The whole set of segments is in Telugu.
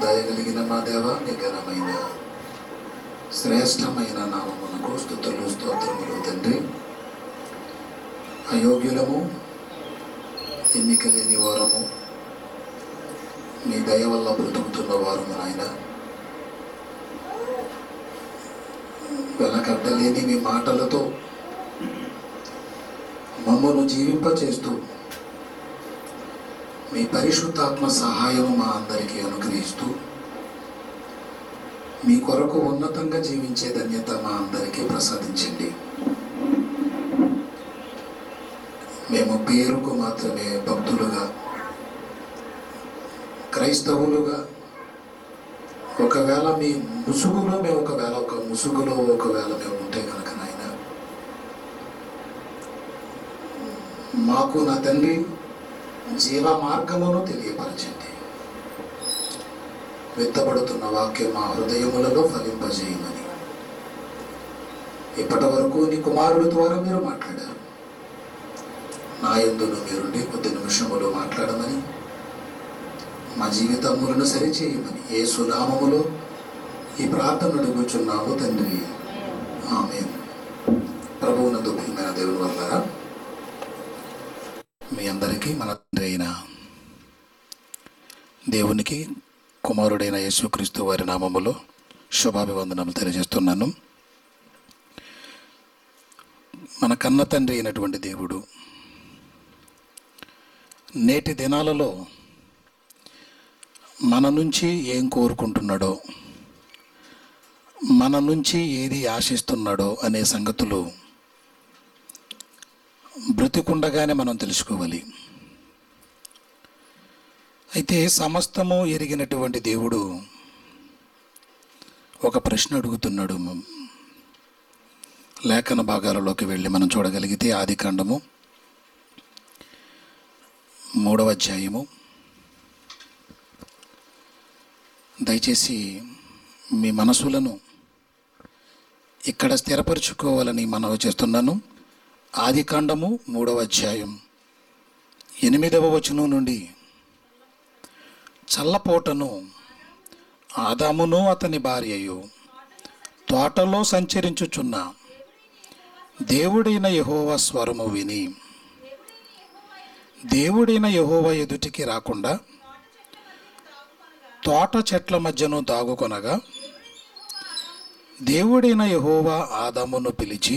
దయగలిగిన మా దేవ నీ ఘనమైన శ్రేష్టమైన నామమునకు స్థుతులు స్తోత్రములు తండ్రి అయోగ్యులము ఎన్నిక లేని వారము మీ దయ వల్ల బ్రతుకుతున్న వారము నాయన వెనకట్టలేని మీ మాటలతో మమ్మను జీవింపచేస్తూ మీ పరిశుద్ధాత్మ సహాయం మా అందరికీ అనుగ్రహిస్తూ మీ కొరకు ఉన్నతంగా జీవించే ధన్యత మా అందరికీ ప్రసాదించండి మేము పేరుకు మాత్రమే భక్తులుగా క్రైస్తవులుగా ఒకవేళ మీ ముసుగులో మేము ఒకవేళ ఒక ముసుగులో ఒకవేళ మేము ఉంటే కనుక నాయన మాకు నా తండ్రి జీవ మార్గమును తెలియపరచండి విత్తబడుతున్న వాక్యం మా హృదయములలో ఫలింపజేయమని ఇప్పటి వరకు నీ కుమారుడు ద్వారా మీరు మాట్లాడారు నా ఎందును మీరుండి కొద్ది నిమిషములు మాట్లాడమని మా జీవితములను సరిచేయమని ఏ సునామములో ఈ ప్రార్థన అడుగుచున్నాము తండ్రి ఆమె ప్రభువునందు ప్రియమైన దేవుని వల్ల మీ అందరికీ మన తండ్రి అయిన దేవునికి కుమారుడైన యేసుక్రీస్తు వారి నామములో శుభాభివందనలు తెలియజేస్తున్నాను మన కన్న తండ్రి అయినటువంటి దేవుడు నేటి దినాలలో మన నుంచి ఏం కోరుకుంటున్నాడో మన నుంచి ఏది ఆశిస్తున్నాడో అనే సంగతులు బ్రతికుండగానే మనం తెలుసుకోవాలి అయితే సమస్తము ఎరిగినటువంటి దేవుడు ఒక ప్రశ్న అడుగుతున్నాడు లేఖన భాగాలలోకి వెళ్ళి మనం చూడగలిగితే ఆది కాండము మూడవ అధ్యాయము దయచేసి మీ మనసులను ఇక్కడ స్థిరపరుచుకోవాలని మనవి చేస్తున్నాను ఆది కాండము మూడవ అధ్యాయం ఎనిమిదవ వచనం నుండి చల్లపోటను ఆదామును అతని భార్యయు తోటలో సంచరించుచున్న దేవుడైన యహోవా స్వరము విని దేవుడైన యహోవా ఎదుటికి రాకుండా తోట చెట్ల మధ్యను దాగుకొనగా దేవుడైన యహోవా ఆదామును పిలిచి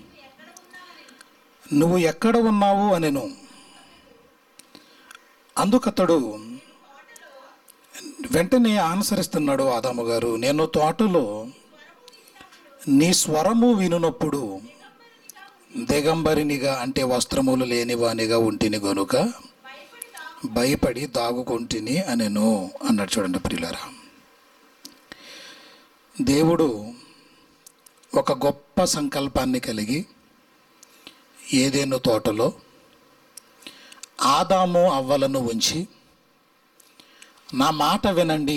నువ్వు ఎక్కడ ఉన్నావు అనెను అందుకతడు వెంటనే ఆనుసరిస్తున్నాడు ఆదాము గారు నేను తోటలో నీ స్వరము వినునప్పుడు దిగంబరినిగా అంటే వస్త్రములు లేనివానిగా ఉంటిని గనుక భయపడి దాగుకొంటిని అనెను అన్నాడు చూడండి ప్రియులారా దేవుడు ఒక గొప్ప సంకల్పాన్ని కలిగి ఏదేను తోటలో ఆదాము అవ్వలను ఉంచి నా మాట వినండి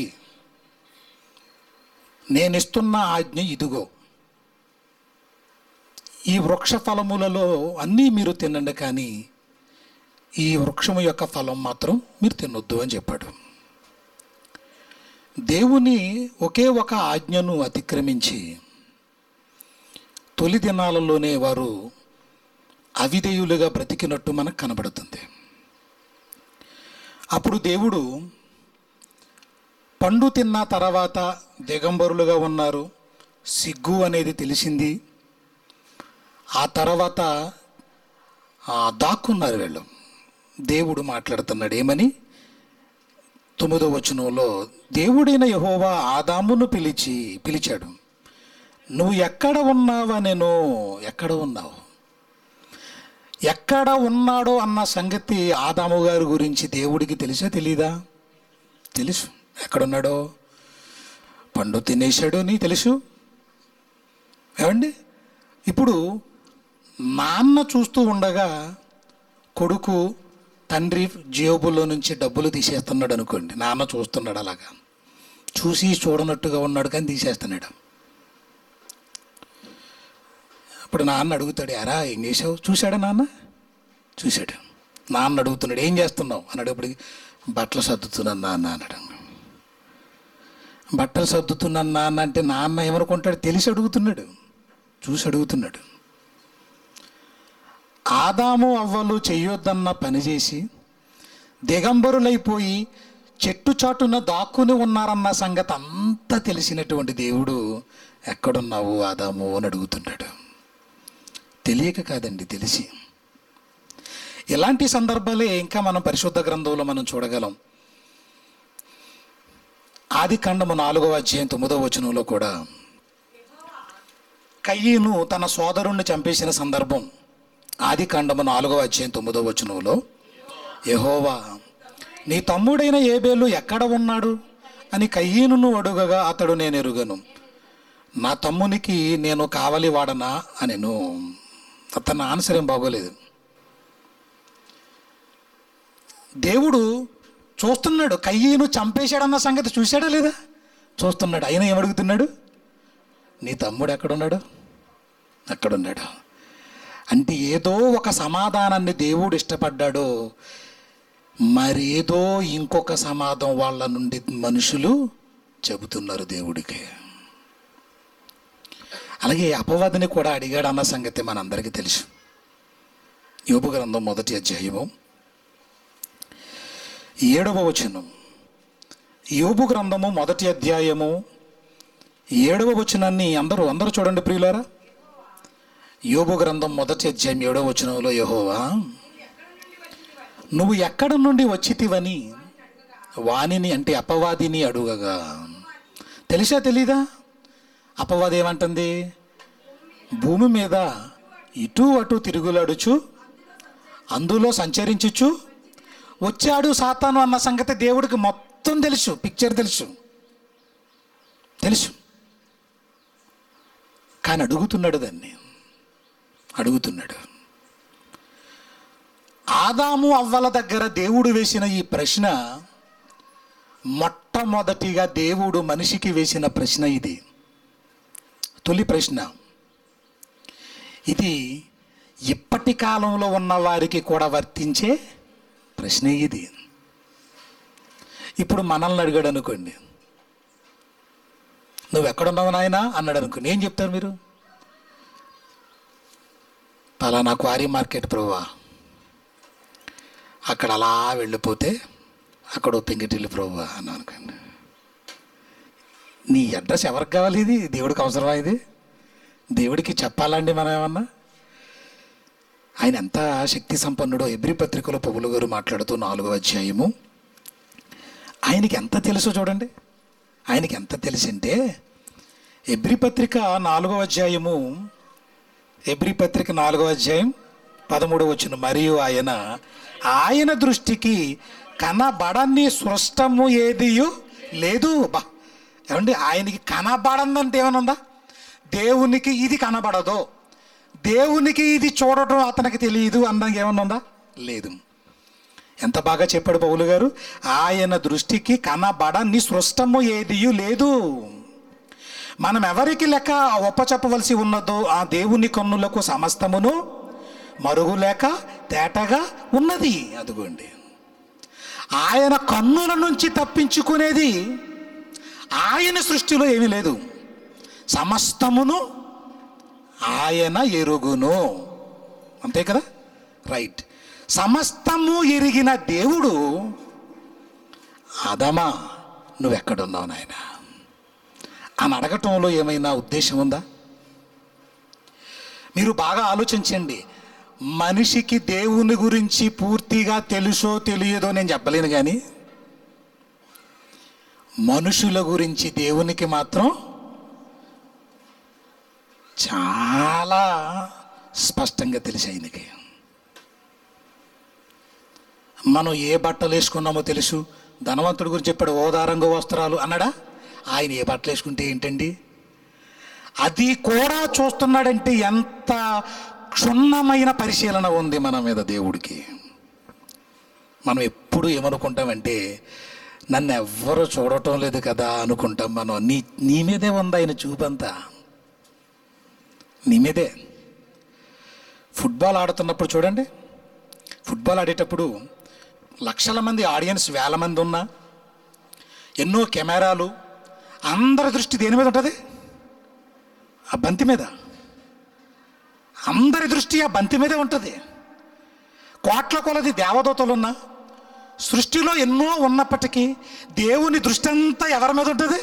నేనిస్తున్న ఆజ్ఞ ఇదిగో ఈ వృక్ష ఫలములలో అన్నీ మీరు తినండి కానీ ఈ వృక్షము యొక్క ఫలం మాత్రం మీరు తినొద్దు అని చెప్పాడు దేవుని ఒకే ఒక ఆజ్ఞను అతిక్రమించి తొలి దినాలలోనే వారు అవిధేయులుగా బ్రతికినట్టు మనకు కనబడుతుంది అప్పుడు దేవుడు పండు తిన్న తర్వాత దిగంబరులుగా ఉన్నారు సిగ్గు అనేది తెలిసింది ఆ తర్వాత ఆ, దాక్కున్నారు వీళ్ళు దేవుడు మాట్లాడుతున్నాడు ఏమని తొమ్మిదో వచనంలో దేవుడైన యహోవా ఆదామును పిలిచి పిలిచాడు నువ్వు ఎక్కడ ఉన్నావా నేను ఎక్కడ ఉన్నావు ఎక్కడ ఉన్నాడో అన్న సంగతి ఆదాము గారి గురించి దేవుడికి తెలుసా తెలీదా తెలుసు ఎక్కడున్నాడో పండు తినేశాడు అని తెలుసు ఏమండి ఇప్పుడు నాన్న చూస్తూ ఉండగా కొడుకు తండ్రి జేబులో నుంచి డబ్బులు తీసేస్తున్నాడు అనుకోండి నాన్న చూస్తున్నాడు అలాగా చూసి చూడనట్టుగా ఉన్నాడు కానీ తీసేస్తున్నాడు ఇప్పుడు నాన్న అడుగుతాడు ఎరా ఏం చేసావు చూశాడా నాన్న చూశాడు నాన్న అడుగుతున్నాడు ఏం చేస్తున్నావు అన్నాడు ఇప్పుడు బట్టలు సర్దుతున్నాను నాన్న అన్నాడు బట్టలు సర్దుతున్నాను నాన్న అంటే నాన్న ఏమనుకుంటాడు తెలిసి అడుగుతున్నాడు చూసి అడుగుతున్నాడు ఆదాము అవ్వలు చెయ్యొద్దన్న పని చేసి దిగంబరులైపోయి చెట్టు చాటున దాక్కుని ఉన్నారన్న సంగతి అంతా తెలిసినటువంటి దేవుడు ఎక్కడున్నావు ఆదాము అని అడుగుతున్నాడు తెలియక కాదండి తెలిసి ఇలాంటి సందర్భాలే ఇంకా మనం పరిశుద్ధ గ్రంథంలో మనం చూడగలం ఆది కాండము నాలుగవ అధ్యాయం తొమ్మిదవ వచనంలో కూడా కయ్యను తన సోదరుణ్ణి చంపేసిన సందర్భం ఆది కాండము నాలుగవ అధ్యాయం తొమ్మిదవ వచనంలో యహోవా నీ తమ్ముడైన ఏబేలు ఎక్కడ ఉన్నాడు అని కయ్యనును అడుగగా అతడు నేను ఎరుగను నా తమ్మునికి నేను కావలి వాడనా అనెను అతని ఆన్సర్ ఏం బాగోలేదు దేవుడు చూస్తున్నాడు కయ్యను చంపేశాడన్న సంగతి చూశాడా లేదా చూస్తున్నాడు అయినా ఏమడుగుతున్నాడు నీ తమ్ముడు ఎక్కడున్నాడు అక్కడున్నాడు అంటే ఏదో ఒక సమాధానాన్ని దేవుడు ఇష్టపడ్డాడో మరేదో ఇంకొక సమాధానం వాళ్ళ నుండి మనుషులు చెబుతున్నారు దేవుడికి అలాగే అపవాదిని కూడా అడిగాడు అన్న సంగతి మనందరికీ తెలుసు యోపు గ్రంథం మొదటి అధ్యాయము ఏడవ వచనం యోబు గ్రంథము మొదటి అధ్యాయము ఏడవ వచనాన్ని అందరూ అందరూ చూడండి ప్రియులారా యోబు గ్రంథం మొదటి అధ్యాయం ఏడవ వచనంలో యహోవా నువ్వు ఎక్కడ నుండి వచ్చితివని వాణిని అంటే అపవాదిని అడుగగా తెలుసా తెలీదా అపవాది ఏమంటుంది భూమి మీద ఇటు అటు తిరుగులాడుచు అందులో సంచరించుచు వచ్చాడు సాతాను అన్న సంగతి దేవుడికి మొత్తం తెలుసు పిక్చర్ తెలుసు తెలుసు కానీ అడుగుతున్నాడు దాన్ని అడుగుతున్నాడు ఆదాము అవ్వల దగ్గర దేవుడు వేసిన ఈ ప్రశ్న మొట్టమొదటిగా దేవుడు మనిషికి వేసిన ప్రశ్న ఇది తొలి ప్రశ్న ఇది ఇప్పటి కాలంలో ఉన్న వారికి కూడా వర్తించే ప్రశ్న ఇది ఇప్పుడు మనల్ని అడిగాడు అనుకోండి నువ్వు ఎక్కడున్నావు నాయనా అన్నాడు అనుకోండి ఏం చెప్తారు మీరు పలానా క్వారీ మార్కెట్ ప్రభువా అక్కడ అలా వెళ్ళిపోతే అక్కడ ఓ పెంకిటిల్లు ప్రభువా అని అనుకోండి నీ అడ్రస్ ఎవరికి కావాలి ఇది దేవుడికి అవసరమా ఇది దేవుడికి చెప్పాలండి మనం ఏమన్నా ఆయన ఎంత శక్తి సంపన్నుడో ఎబ్రి పత్రికలో పౌలు గారు మాట్లాడుతూ నాలుగో అధ్యాయము ఆయనకి ఎంత తెలుసో చూడండి ఆయనకి ఎంత తెలిసింటే ఎబ్రి పత్రిక నాలుగో అధ్యాయము ఎబ్రి పత్రిక నాలుగో అధ్యాయం పదమూడవ వచ్చిన మరియు ఆయన ఆయన దృష్టికి కనబడని సృష్టము ఏదియు లేదు బా ఏమండి ఆయనకి కనబడందంటే ఏమైనా ఉందా దేవునికి ఇది కనబడదు దేవునికి ఇది చూడటం అతనికి తెలియదు అన్నది ఏమన్నా ఉందా లేదు ఎంత బాగా చెప్పాడు పౌలు గారు ఆయన దృష్టికి కనబడని సృష్టము ఏదియు లేదు మనం ఎవరికి లెక్క ఒప్పచెప్పవలసి ఉన్నదో ఆ దేవుని కన్నులకు సమస్తమును మరుగులేక తేటగా ఉన్నది అదిగోండి ఆయన కన్నుల నుంచి తప్పించుకునేది ఆయన సృష్టిలో ఏమీ లేదు సమస్తమును ఆయన ఎరుగును అంతే కదా రైట్ సమస్తము ఎరిగిన దేవుడు అదమా నువ్వెక్కడున్నావు నాయన అని అడగటంలో ఏమైనా ఉద్దేశం ఉందా మీరు బాగా ఆలోచించండి మనిషికి దేవుని గురించి పూర్తిగా తెలుసో తెలియదో నేను చెప్పలేను కానీ మనుషుల గురించి దేవునికి మాత్రం చాలా స్పష్టంగా తెలిసి ఆయనకి మనం ఏ బట్టలు వేసుకున్నామో తెలుసు ధనవంతుడి గురించి చెప్పాడు ఓదారంగ వస్త్రాలు అన్నాడా ఆయన ఏ బట్టలు వేసుకుంటే ఏంటండి అది కూడా చూస్తున్నాడంటే ఎంత క్షుణ్ణమైన పరిశీలన ఉంది మన మీద దేవుడికి మనం ఎప్పుడు ఏమనుకుంటామంటే నన్ను ఎవ్వరు చూడటం లేదు కదా అనుకుంటాం మనం నీ నీ మీదే ఉంది ఆయన చూపంతా నీ మీదే ఫుట్బాల్ ఆడుతున్నప్పుడు చూడండి ఫుట్బాల్ ఆడేటప్పుడు లక్షల మంది ఆడియన్స్ వేల మంది ఉన్నా ఎన్నో కెమెరాలు అందరి దృష్టి దేని మీద ఉంటుంది ఆ బంతి మీద అందరి దృష్టి ఆ బంతి మీదే ఉంటుంది కోట్ల కొలది దేవదూతలున్నా సృష్టిలో ఎన్నో ఉన్నప్పటికీ దేవుని దృష్టి అంతా ఎవరి మీద ఉంటుంది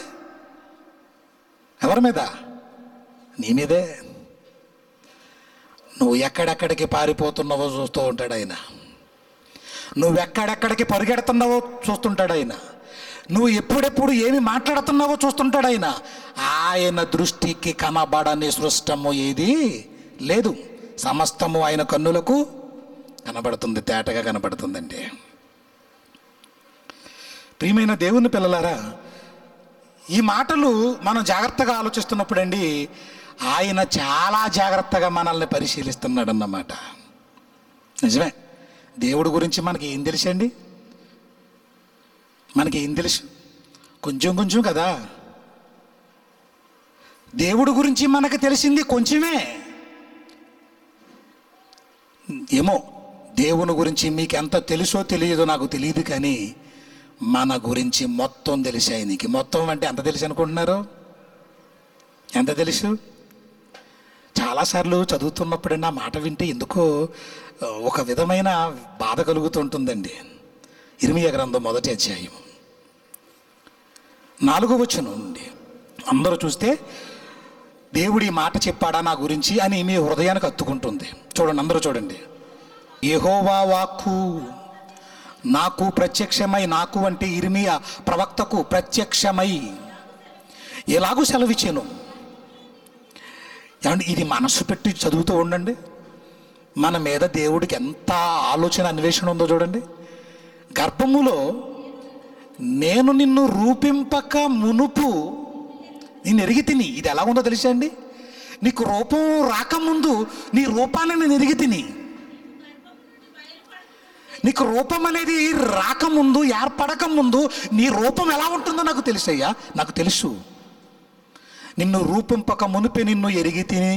ఎవరి మీద నీ మీదే నువ్వు ఎక్కడెక్కడికి పారిపోతున్నావో చూస్తూ ఉంటాడు ఆయన నువ్వు ఎక్కడెక్కడికి పరిగెడుతున్నావో చూస్తుంటాడు ఆయన నువ్వు ఎప్పుడెప్పుడు ఏమి మాట్లాడుతున్నావో చూస్తుంటాడు ఆయన ఆయన దృష్టికి కనబడని సృష్టము ఏది లేదు సమస్తము ఆయన కన్నులకు కనబడుతుంది తేటగా కనబడుతుందండి ప్రియమైన దేవుని పిల్లలారా ఈ మాటలు మనం జాగ్రత్తగా ఆలోచిస్తున్నప్పుడు అండి ఆయన చాలా జాగ్రత్తగా మనల్ని పరిశీలిస్తున్నాడు అన్నమాట నిజమే దేవుడి గురించి మనకి ఏం తెలుసండి మనకి ఏం తెలుసు కొంచెం కొంచెం కదా దేవుడి గురించి మనకు తెలిసింది కొంచెమే ఏమో దేవుని గురించి మీకు ఎంత తెలుసో తెలియదో నాకు తెలియదు కానీ మన గురించి మొత్తం తెలిసి ఆయనకి మొత్తం అంటే ఎంత తెలుసు అనుకుంటున్నారు ఎంత తెలుసు చాలాసార్లు చదువుతున్నప్పుడు నా మాట వింటే ఎందుకో ఆ, ఒక విధమైన బాధ కలుగుతుంటుందండి ఇరిమియ గ్రంథం మొదటి అధ్యాయం నాలుగో వచనం నుండి అందరూ చూస్తే దేవుడి మాట చెప్పాడా నా గురించి అని మీ హృదయానికి హత్తుకుంటుంది చూడండి అందరూ చూడండి యెహోవా వాక్కు నాకు ప్రత్యక్షమై నాకు అంటే ఇర్మియా ప్రవక్తకు ప్రత్యక్షమై ఎలాగూ సెలవిచ్చాను ఏమంటే ఇది మనసు పెట్టి చదువుతూ ఉండండి మన మీద దేవుడికి ఎంత ఆలోచన అన్వేషణ ఉందో చూడండి గర్భములో నేను నిన్ను రూపింపక మునుపు నేను ఎరిగి తిని ఇది ఎలా ఉందో తెలుసా అండి నీకు రూపం రాకముందు నీ రూపాన్ని నేను ఎరిగి తిని నీకు రూపం అనేది రాకముందు ఏర్పడక ముందు నీ రూపం ఎలా ఉంటుందో నాకు తెలుసయ్యా నాకు తెలుసు నిన్ను రూపింపక మునిపే నిన్ను ఎరిగి తిని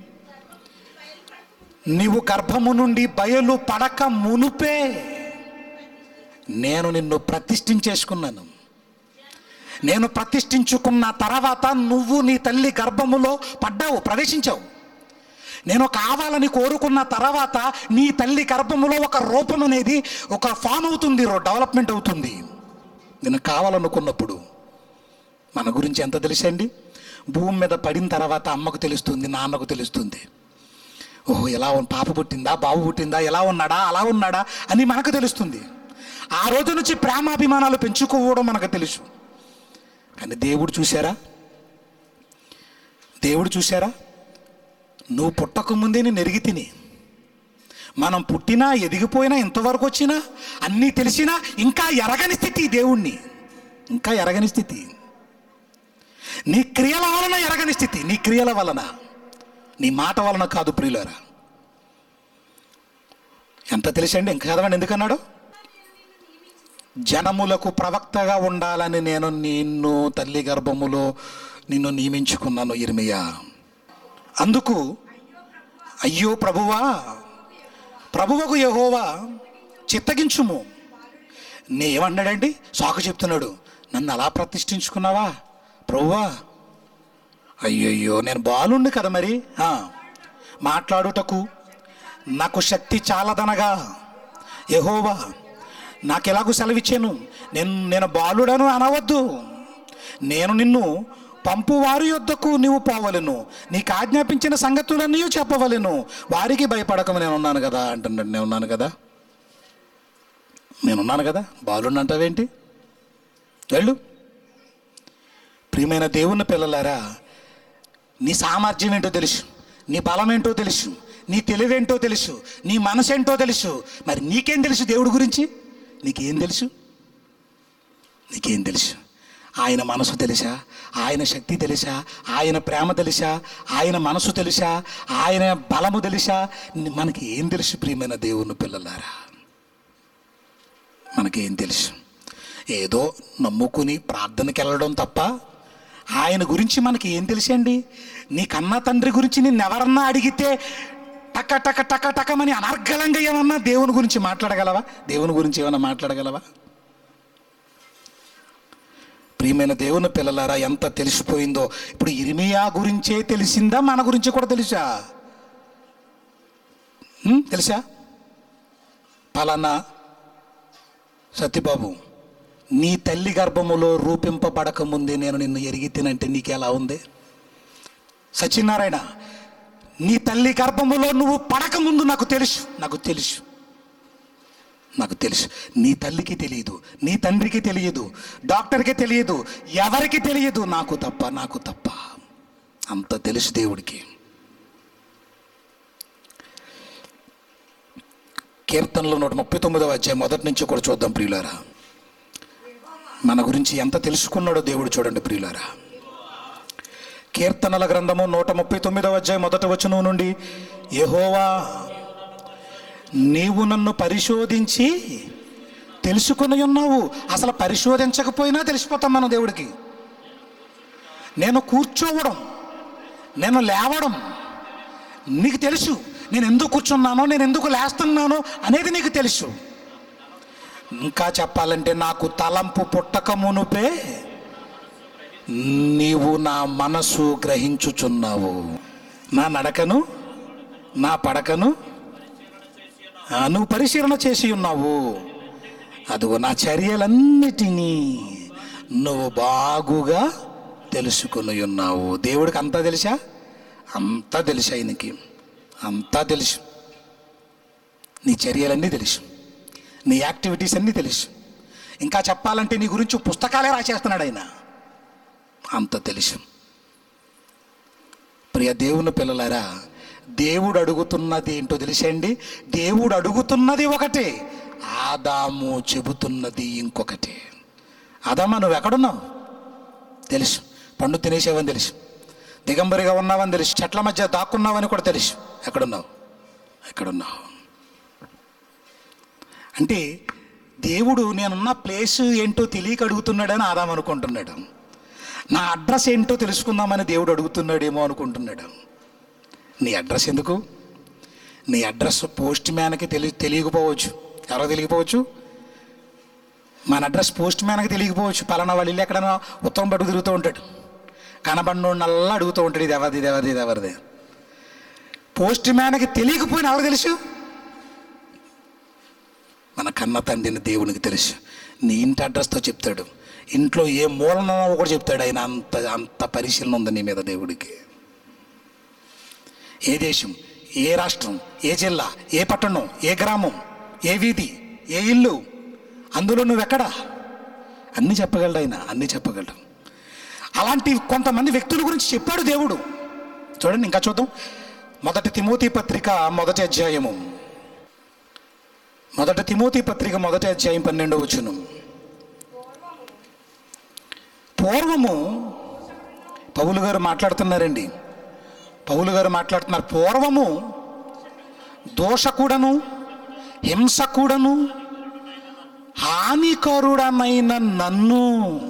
నీవు గర్భము నుండి బయలు పడక మునుపే నేను నిన్ను ప్రతిష్ఠించేసుకున్నాను నేను ప్రతిష్ఠించుకున్న తర్వాత నువ్వు నీ తల్లి గర్భములో పడ్డావు ప్రవేశించావు నేను కావాలని కోరుకున్న తర్వాత నీ తల్లి గర్భములో ఒక రూపం అనేది ఒక ఫామ్ అవుతుంది డెవలప్మెంట్ అవుతుంది నేను కావాలనుకున్నప్పుడు మన గురించి ఎంత తెలుసండి భూమి మీద పడిన తర్వాత అమ్మకు తెలుస్తుంది నాన్నకు తెలుస్తుంది ఓహో ఎలా ఉన్- పాప పుట్టిందా బాబు పుట్టిందా ఎలా ఉన్నాడా అలా ఉన్నాడా అని మనకు తెలుస్తుంది ఆ రోజు నుంచి ప్రేమాభిమానాలు పెంచుకోవడం మనకు తెలుసు కానీ దేవుడు చూశారా దేవుడు చూశారా నువ్వు పుట్టక ముందే నేను ఎరిగి తిని మనం పుట్టినా ఎదిగిపోయినా ఇంతవరకు వచ్చినా అన్నీ తెలిసినా ఇంకా ఎరగని స్థితి దేవుణ్ణి ఇంకా ఎరగని స్థితి నీ క్రియల వలన ఎరగని స్థితి నీ క్రియల వలన నీ మాట వలన కాదు ప్రియులరా ఎంత తెలిసండి ఇంకా చదవండి ఎందుకన్నాడు జనములకు ప్రవక్తగా ఉండాలని నేను నిన్ను తల్లి గర్భములో నిన్ను నియమించుకున్నాను ఇర్మియా అందుకు అయ్యో ప్రభువా ప్రభువకు యహోవా చిత్తగించుము నేమన్నాడండి సాకు చెప్తున్నాడు నన్ను అలా ప్రతిష్ఠించుకున్నావా ప్రభువా అయ్యయ్యో నేను బాలుండి కదా మరి ఆ, మాట్లాడుటకు నాకు శక్తి చాలదనగా యహోవా నాకు ఎలాగూ సెలవిచ్చాను నేను నేను బాలుడను అనవద్దు నేను నిన్ను పంపువారి యొద్దకు నీవు పోవలను నీకు ఆజ్ఞాపించిన సంగతులన్నీ చెప్పవలను వారికి భయపడకము నేను ఉన్నాను కదా అంటున్నాడు నేను ఉన్నాను కదా నేనున్నాను కదా బాలుడిని అంటావేంటి వెళ్ళు ప్రియమైన దేవుని పిల్లలారా నీ సామర్థ్యం ఏంటో తెలుసు నీ బలం ఏంటో తెలుసు నీ తెలివేంటో తెలుసు నీ మనసు ఏంటో తెలుసు మరి నీకేం తెలుసు దేవుడి గురించి నీకేం తెలుసు నీకేం తెలుసు ఆయన మనసు తెలుసా ఆయన శక్తి తెలుసా ఆయన ప్రేమ తెలుసా ఆయన మనసు తెలుసా ఆయన బలము తెలుసా మనకి ఏం తెలుసు ప్రియమైన దేవుని పిల్లలారా మనకేం తెలుసు ఏదో నమ్ముకుని ప్రార్థనకి వెళ్ళడం తప్ప ఆయన గురించి మనకి ఏం తెలుసండి నీ కన్న తండ్రి గురించి నిన్నెవరన్నా అడిగితే టక టక టక టకమని అనర్గళంగా ఏమన్నా దేవుని గురించి మాట్లాడగలవా దేవుని గురించి ఏమన్నా మాట్లాడగలవా ప్రియమైన దేవుని పిల్లలారా ఎంత తెలిసిపోయిందో ఇప్పుడు ఇరిమియా గురించే తెలిసిందా మన గురించి కూడా తెలుసా ఉం? తెలుసా పలానా సత్యబాబు నీ తల్లి గర్భములో రూపింపబడక ముందే నేను నిన్ను ఎరిగి తినంటే నీకెలా ఉంది సత్యనారాయణ నీ తల్లి గర్భములో నువ్వు పడక ముందు నాకు తెలుసు నాకు తెలుసు నాకు తెలుసు నీ తల్లికి తెలియదు నీ తండ్రికి తెలియదు డాక్టర్కి తెలియదు ఎవరికి తెలియదు నాకు తప్ప నాకు తప్ప అంత తెలుసు దేవుడికి కీర్తనలో నూట ముప్పై తొమ్మిదవ అధ్యాయం మొదటి నుంచి కూడా చూద్దాం ప్రియులారా మన గురించి ఎంత తెలుసుకున్నాడో దేవుడు చూడండి ప్రియులారా కీర్తనల గ్రంథము నూట ముప్పై తొమ్మిదవ అధ్యాయం మొదటి వచనం నుండి యెహోవా నీవు నన్ను పరిశోధించి తెలుసుకుని ఉన్నావు అసలు పరిశోధించకపోయినా తెలిసిపోతాం మన దేవుడికి నేను కూర్చోవడం నేను లేవడం నీకు తెలుసు నేను ఎందుకు కూర్చున్నానో నేను ఎందుకు లేస్తున్నానో అనేది నీకు తెలుసు ఇంకా చెప్పాలంటే నాకు తలంపు పుట్టక మునుపే నీవు నా మనసు గ్రహించుచున్నావు నా నడకను నా పడకను ఆ, నువ్వు పరిశీలన చేసి ఉన్నావు అదిగో నా చర్యలన్నిటినీ నువ్వు బాగుగా తెలుసుకుని ఉన్నావు దేవుడికి అంతా తెలుసా అంతా తెలుసు ఆయనకి అంతా తెలుసు నీ చర్యలన్నీ తెలుసు నీ యాక్టివిటీస్ అన్నీ తెలుసు ఇంకా చెప్పాలంటే నీ గురించి పుస్తకాలే రాసేస్తున్నాడు ఆయన అంత తెలుసు ప్రియ దేవుని పిల్లలారా దేవుడు అడుగుతున్నది ఏంటో తెలిసండి దేవుడు అడుగుతున్నది ఒకటే ఆదాము చెబుతున్నది ఇంకొకటి ఆదామా నువ్వు ఎక్కడున్నావు తెలుసు పండు తినేసేవని తెలుసు దిగంబరిగా ఉన్నావని తెలుసు చెట్ల మధ్య దాక్కున్నావని కూడా తెలుసు ఎక్కడున్నావు ఎక్కడున్నావు అంటే దేవుడు నేనున్న ప్లేస్ ఏంటో తెలియక అడుగుతున్నాడని ఆదాం అనుకుంటున్నాడు నా అడ్రస్ ఏంటో తెలుసుకుందామని దేవుడు అడుగుతున్నాడేమో అనుకుంటున్నాడు నీ అడ్రస్ ఎందుకు నీ అడ్రస్ పోస్ట్ మ్యాన్కి తెలి తెలియకపోవచ్చు ఎవరో తెలియకపోవచ్చు మన అడ్రస్ పోస్ట్ మ్యాన్కి తెలియకపోవచ్చు పలానా వాళ్ళు ఇల్లు ఎక్కడైనా ఉత్తరం పట్టుకు తిరుగుతూ ఉంటాడు కనబడినోళ్ళల్లా అడుగుతూ ఉంటాడు ఇది ఎవరిది ఇది ఎవరిది ఇది ఎవరిది పోస్ట్ మ్యాన్కి తెలియకపోయినా ఎవరు తెలుసు మన కన్న తండ్రిని దేవునికి తెలుసు నీ ఇంటి అడ్రస్తో చెప్తాడు ఇంట్లో ఏ మూలనో కూడా చెప్తాడు ఆయన అంత అంత పరిశీలన ఉంది నీ మీద దేవుడికి ఏ దేశం ఏ రాష్ట్రం ఏ జిల్లా ఏ పట్టణం ఏ గ్రామం ఏ వీధి ఏ ఇల్లు అందులో నువ్వెక్కడా అన్నీ చెప్పగలడు ఆయన అన్నీ చెప్పగలడు అలాంటి కొంతమంది వ్యక్తుల గురించి చెప్పాడు దేవుడు చూడండి ఇంకా చూద్దాం మొదటి తిమోతి పత్రిక మొదటి అధ్యాయము మొదటి తిమోతి పత్రిక మొదటి అధ్యాయం పన్నెండో వచ్చును పూర్వము పౌలు గారు మాట్లాడుతున్నారండి పౌలు గారు మాట్లాడుతున్నారు పూర్వము దోషకుడను హింసకుడను హానికరుడనైన నన్ను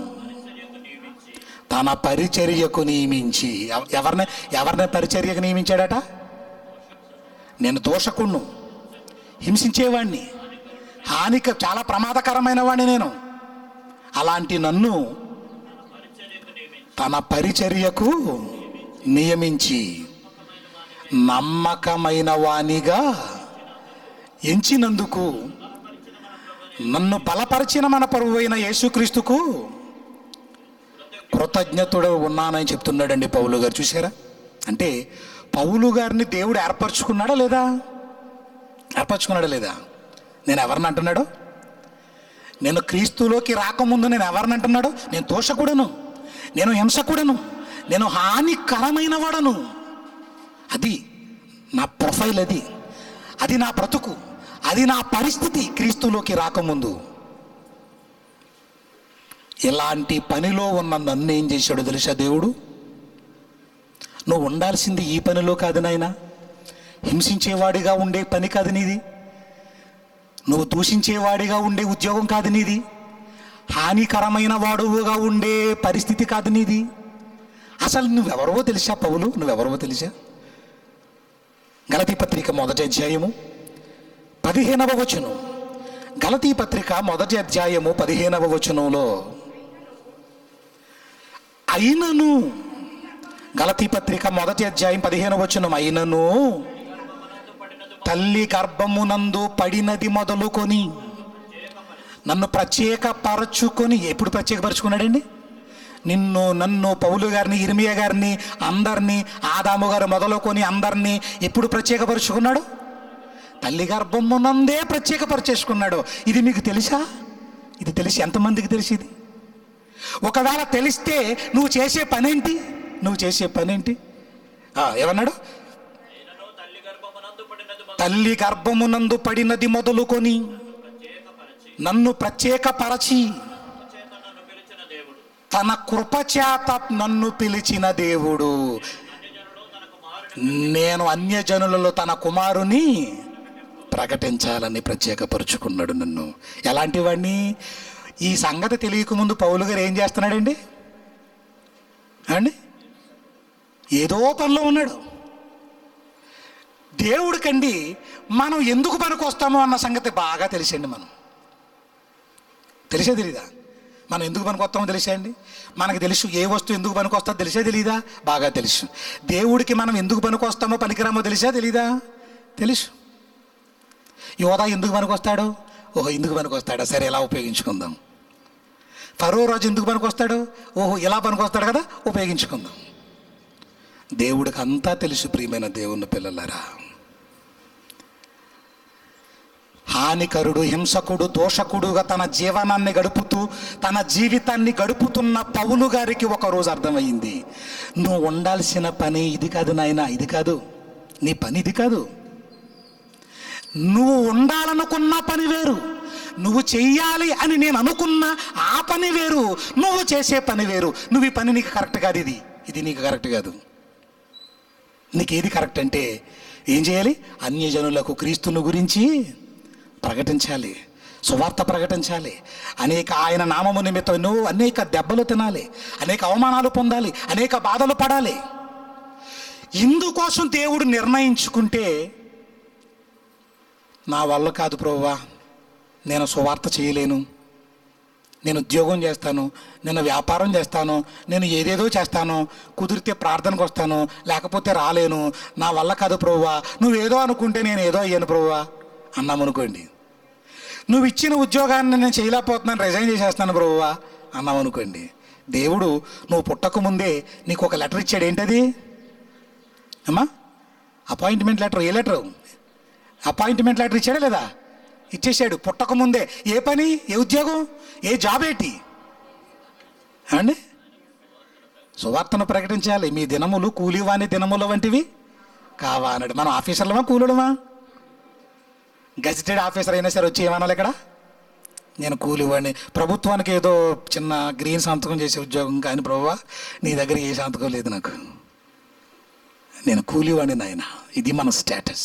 తన పరిచర్యకు నియమించి ఎవ- ఎవరిని ఎవరిని పరిచర్యకు నియమించాడట నేను దోషకుణ్ణు హింసించేవాడిని హానిక చాలా ప్రమాదకరమైన వాడిని నేను అలాంటి నన్ను తన పరిచర్యకు నియమించి నమ్మకమైన వానిగా ఎంచినందుకు నన్ను బలపరిచిన మన పరువైన యేసుక్రీస్తుకు కృతజ్ఞతుడు ఉన్నానని చెప్తున్నాడండి పౌలు గారు చూసారా అంటే పౌలు గారిని దేవుడు ఏర్పరచుకున్నాడా లేదా ఏర్పరచుకున్నాడా లేదా నేను ఎవరిని అంటున్నాడు నేను క్రీస్తులోకి రాకముందు నేను ఎవరిని అంటున్నాడు నేను దోషకుడను నేను హింసకుడను నేను హానికరమైన వాడను అది నా ప్రొఫైల్ అది అది నా బ్రతుకు అది నా పరిస్థితి క్రీస్తులోకి రాకముందు ఇలాంటి పనిలో ఉన్న నన్ను ఏం చేశాడు తెలుసా దేవుడు నువ్వు ఉండాల్సింది ఈ పనిలో కాదు నాయనా హింసించేవాడిగా ఉండే పని కాదు నీది నువ్వు దూషించేవాడిగా ఉండే ఉద్యోగం కాదు నీది హానికరమైన వాడుగా ఉండే పరిస్థితి కాదు నీది అసలు నువ్వెవరో తెలుసా పౌలు నువ్వెవరో తెలుసా గలతీ పత్రిక మొదటి అధ్యాయము పదిహేనవ వచనం గలతీ పత్రిక మొదటి అధ్యాయము పదిహేనవ వచనంలో అయినను గలతీ పత్రిక మొదటి అధ్యాయం పదిహేను వచనం అయినను తల్లి గర్భమునందు పడినది మొదలుకొని నన్ను ప్రత్యేక పరచుకొని ఎప్పుడు ప్రత్యేకపరచుకున్నాడండి నిన్ను నన్ను పౌలు గారిని ఇర్మియా గారిని అందరినీ ఆదాము గారు మొదలుకొని అందరినీ ఎప్పుడు ప్రత్యేకపరుచుకున్నాడు తల్లి గర్భమునందే ప్రత్యేకపరిచేసుకున్నాడు ఇది మీకు తెలుసా ఇది తెలిసి ఎంతమందికి తెలిసి ఇది ఒకవేళ తెలిస్తే నువ్వు చేసే పనేంటి నువ్వు చేసే పనేంటి ఆ, ఏమన్నాడు అయినను తల్లి గర్భమునందు పడినది మొదలు తల్లి గర్భమునందు పడినది మొదలుకొని ప్రత్యేకపరచి నన్ను ప్రత్యేకపరచి చేత నన్ను పిలిచిన దేవుడు తన కృపచేత నన్ను పిలిచిన దేవుడు అన్యజనులు తన కుమారుని నేను అన్యజనులలో తన కుమారుని ప్రకటించాలని ప్రత్యేకపరుచుకున్నాడు నన్ను ఎలాంటి వాడిని ఈ సంగతి తెలియకముందు పౌలు గారు ఏం చేస్తున్నాడండి అండి ఏదో పనిలో ఉన్నాడు దేవుడికండి మనం ఎందుకు పనికొస్తామో అన్న సంగతి బాగా తెలిసండి మనం తెలిసే తెలీదా మనం ఎందుకు పనికొస్తామో తెలిసే అండి మనకు తెలుసు ఏ వస్తువు ఎందుకు పనికొస్తుందో తెలిసే తెలీదా బాగా తెలుసు దేవుడికి మనం ఎందుకు పనికొస్తామో పనికిరామో తెలిసా తెలీదా తెలుసు యోధా ఎందుకు పనికొస్తాడు ఓహో ఎందుకు పనికొస్తాడా సరే ఎలా ఉపయోగించుకుందాం ఫరో రాజు ఎందుకు పనికొస్తాడు ఓహో ఇలా పనికొస్తాడు కదా ఉపయోగించుకుందాం దేవుడికి అంతా తెలుసు ప్రియమైన దేవుని పిల్లలారా హానికరుడు హింసకుడు దోషకుడుగా తన జీవనాన్ని గడుపుతూ తన జీవితాన్ని గడుపుతున్న పౌలు గారికి ఒకరోజు అర్థమైంది నువ్వు ఉండాల్సిన పని ఇది కాదు నాయన ఇది కాదు నీ పని ఇది కాదు నువ్వు ఉండాలనుకున్న పని వేరు నువ్వు చెయ్యాలి అని నేను అనుకున్న ఆ పని వేరు నువ్వు చేసే పని వేరు నువ్వు ఈ పని నీకు కరెక్ట్ కాదు ఇది ఇది నీకు కరెక్ట్ కాదు నీకు ఏది కరెక్ట్ అంటే ఏం చేయాలి అన్యజనులకు క్రీస్తుని గురించి ప్రకటించాలి సువార్త ప్రకటించాలి అనేక ఆయన నామము నిమిత్తం నువ్వు అనేక దెబ్బలు తినాలి అనేక అవమానాలు పొందాలి అనేక బాధలు పడాలి ఇందుకోసం దేవుడు నిర్ణయించుకుంటే నా వల్ల కాదు ప్రభువా నేను సువార్త చేయలేను నేను ఉద్యోగం చేస్తాను నేను వ్యాపారం చేస్తాను నేను ఏదేదో చేస్తాను కుదిరితే ప్రార్థనకు వస్తాను లేకపోతే రాలేను నా వల్ల కాదు ప్రభువా నువ్వేదో అనుకుంటే నేను ఏదో అయ్యాను ప్రభువా అన్నాం అనుకోండి నువ్వు ఇచ్చిన ఉద్యోగాన్ని నేను చేయలేకపోతున్నాను రిజైన్ చేసేస్తాను ప్రభువా అన్నాం అనుకోండి దేవుడు నువ్వు పుట్టక ముందే నీకు ఒక లెటర్ ఇచ్చాడు ఏంటది అమ్మా అపాయింట్మెంట్ లెటర్ ఏ లెటరు అపాయింట్మెంట్ లెటర్ ఇచ్చాడా లేదా ఇచ్చేసాడు పుట్టక ముందే ఏ పని ఏ ఉద్యోగం ఏ జాబ్ ఏంటి అండి సువార్తను ప్రకటించాలి మీ దినములు కూలివాని దినముల వంటివి కావా అన్నాడు మనం ఆఫీసర్లమా కూలుడమా గజిటెడ్ ఆఫీసర్ అయినా సరే వచ్చి ఏమనాలి ఇక్కడ నేను కూలివాడిని ప్రభుత్వానికి ఏదో చిన్న గ్రీన్ సంతకం చేసే ఉద్యోగం కానీ ప్రభువా నీ దగ్గర ఏ సంతకం లేదు నాకు నేను కూలివాడిని నాయన ఇది మన స్టేటస్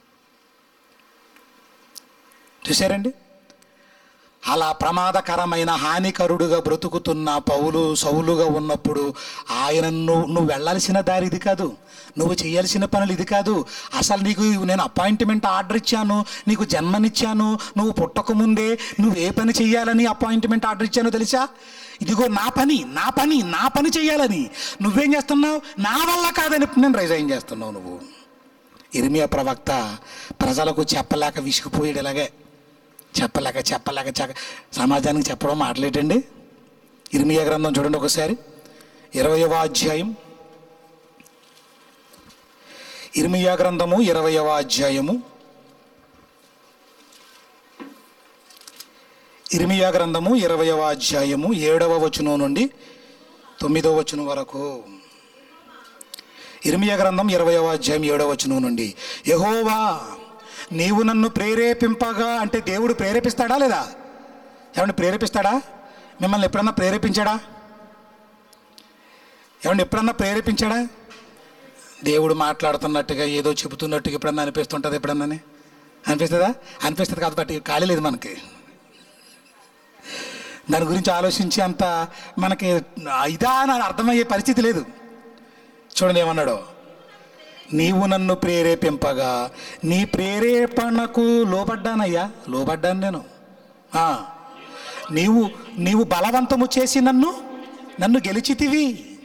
చూశారండి అలా ప్రమాదకరమైన హానికరుడుగా బ్రతుకుతున్న పౌలు సౌలుగా ఉన్నప్పుడు ఆయన నువ్వు నువ్వు వెళ్ళాల్సిన దారి ఇది కాదు నువ్వు చేయాల్సిన పనులు ఇది కాదు అసలు నీకు నేను అపాయింట్మెంట్ ఆర్డర్ ఇచ్చాను నీకు జన్మనిచ్చాను నువ్వు పుట్టక ముందే నువ్వు ఏ పని చేయాలని అపాయింట్మెంట్ ఆర్డర్ ఇచ్చానో తెలుసా ఇదిగో నా పని నా పని నా పని చేయాలని నువ్వేం చేస్తున్నావు నా వల్ల కాదని నేను రిజైన్ చేస్తున్నావు నువ్వు ఇర్మియా ప్రవక్త ప్రజలకు చెప్పలేక విసిగిపోయాడు ఇలాగే చెప్పలేక చెప్పలేక చెక్క సమాజానికి చెప్పడం మాట్లాడేటండి ఇర్మియా గ్రంథం చూడండి ఒకసారి ఇరవయవ అధ్యాయం ఇర్మియా గ్రంథము ఇరవయవ అధ్యాయము ఇర్మియా గ్రంథము ఇరవయవ అధ్యాయము ఏడవ వచనం నుండి తొమ్మిదవ వచనం వరకు ఇర్మియా గ్రంథం ఇరవయవ అధ్యాయం ఏడవ వచనం నుండి యహోవా నీవు నన్ను ప్రేరేపింపగా అంటే దేవుడు ప్రేరేపిస్తాడా లేదా ఏమండి ప్రేరేపిస్తాడా మిమ్మల్ని ఎప్పుడన్నా ప్రేరేపించాడా ఏమండి ఎప్పుడన్నా ప్రేరేపించాడా దేవుడు మాట్లాడుతున్నట్టుగా ఏదో చెబుతున్నట్టుగా ఎప్పుడన్నా అనిపిస్తుంటుంది ఎప్పుడన్నా అనిపిస్తుందా అనిపిస్తుంది కాదు బట్ ఖాళీ లేదు మనకి దాని గురించి ఆలోచించి అంత మనకి ఇదా అని అర్థమయ్యే పరిస్థితి లేదు చూడండి ఏమన్నాడు నీవు నన్ను ప్రేరేపింపగా నీ ప్రేరేపణకు లోబడ్డానయ్యా లోబడ్డాను నేను ఆ, నీవు నీవు బలవంతము చేసి నన్ను నన్ను గెలిచితివి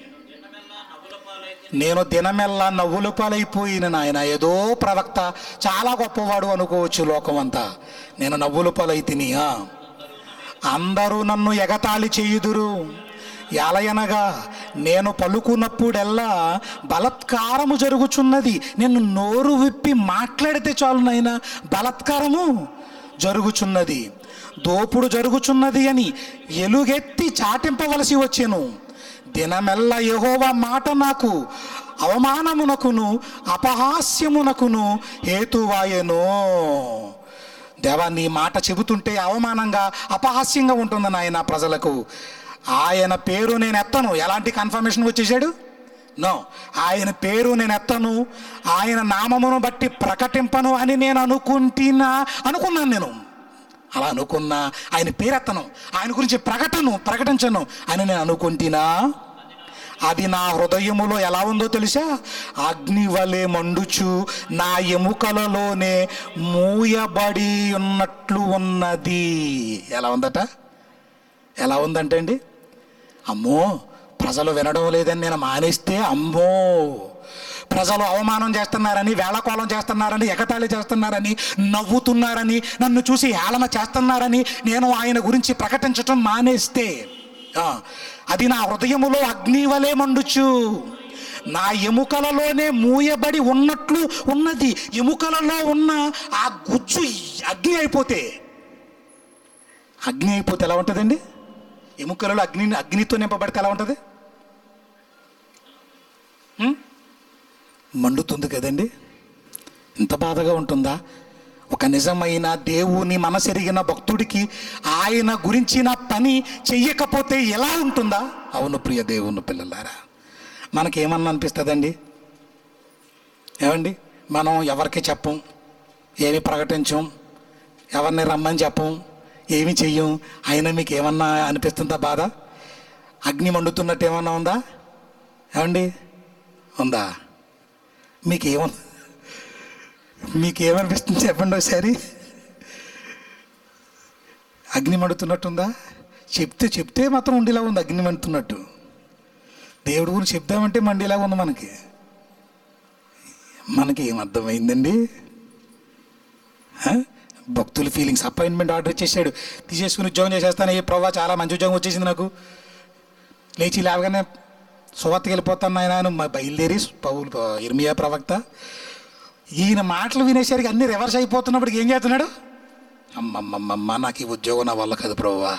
నేను దినమెల్లా నవ్వుల పాలైపోయిన నాయన ఏదో ప్రవక్త చాలా గొప్పవాడు అనుకోవచ్చు లోకం అంతా నేను నవ్వుల పాలైతిని ఆ. అందరూ నన్ను ఎగతాళి చేయుదురు ఎలయనగా నేను పలుకున్నప్పుడెల్లా బలత్కారము జరుగుచున్నది నేను నోరు విప్పి మాట్లాడితే చాలు నాయన బలత్కారము జరుగుచున్నది దోపుడు జరుగుచున్నది అని ఎలుగెత్తి చాటింపవలసి వచ్చెను దినమెల్ల యెహోవా మాట నాకు అవమానమునకును అపహాస్యమునకును హేతువాయెను దేవా నీ మాట చెబుతుంటే అవమానంగా అపహాస్యంగా ఉంటుంది నాయన ప్రజలకు ఆయన పేరు నేను ఎత్తను ఎలాంటి కన్ఫర్మేషన్ వచ్చేసాడు నో ఆయన పేరు నేను ఎత్తను ఆయన నామమును బట్టి ప్రకటింపను అని నేను అనుకుంటున్నా అనుకున్నాను నేను అలా అనుకున్నా ఆయన పేరు ఎత్తను ఆయన గురించి ప్రకటను ప్రకటించను అని నేను అనుకుంటున్నా అది నా హృదయములో ఎలా ఉందో తెలుసా అగ్ని వలె మండుచు నా ఎముకలలోనే మూయబడి ఉన్నట్లు ఉన్నది ఎలా ఉందట ఎలా ఉందంటే అండి అమ్మో ప్రజలు వినడం లేదని నేను మానేస్తే అమ్మో ప్రజలు అవమానం చేస్తున్నారని వేళకోళం చేస్తున్నారని ఎగతాళి చేస్తున్నారని నవ్వుతున్నారని నన్ను చూసి హేళన చేస్తున్నారని నేను ఆయన గురించి ప్రకటించటం మానేస్తే ఆ, అది నా హృదయములో అగ్ని వలె మండుచు నా ఎముకలలోనే మూయబడి ఉన్నట్లు ఉన్నది ఎముకలలో ఉన్న ఆ గుజ్జు అగ్ని అయిపోతే అగ్ని అయిపోతే ఎలా ఉంటుందండి ఎముకలలో అగ్ని అగ్నితో నింపబడితే ఎలా ఉంటుంది ఉం? మండుతుంది కదండి ఇంత బాధగా ఉంటుందా ఒక నిజమైన దేవుని మనసెరిగిన భక్తుడికి ఆయన గురించిన పని చెయ్యకపోతే ఎలా ఉంటుందా అవును ప్రియ దేవుని పిల్లలారా మనకేమన్నా అనిపిస్తుందండి ఏమండి మనం ఎవరికి చెప్పం ఏమి ప్రకటించం ఎవరిని రమ్మని చెప్పం ఏమి చెయ్యం అయినా మీకు ఏమన్నా అనిపిస్తుందా బాధ అగ్ని మండుతున్నట్టు ఏమన్నా ఉందా ఏమండి ఉందా మీకేమ మీకేమనిపిస్తుంది చెప్పండి ఒకసారి అగ్ని మండుతున్నట్టుందా చెప్తే చెప్తే మాత్రం ఉండేలా ఉంది అగ్ని మండుతున్నట్టు దేవుడి గురించి చెప్దామంటే మండేలా ఉంది మనకి మనకి ఏం అర్థమైందండి ఆ? భక్తుల ఫీలింగ్స్ అపాయింట్మెంట్ ఆర్డర్ ఇచ్చేసాడు తీసేసుకుని ఉద్యోగం చేసేస్తాను ఏ ప్రభావ చాలా మంచి ఉద్యోగం వచ్చేసింది నాకు లేచి లేవగానే సువార్తకి వెళ్ళిపోతాను ఆయన అని మా బయలుదేరి పౌలు ఇర్మియా ప్రవక్త ఈయన మాటలు వినేసరికి అన్ని రివర్స్ అయిపోతున్నప్పుడు ఏం చేస్తున్నాడు అమ్మమ్మమ్మమ్మ నాకు ఈ ఉద్యోగం నా వల్ల కాదు ప్రభువా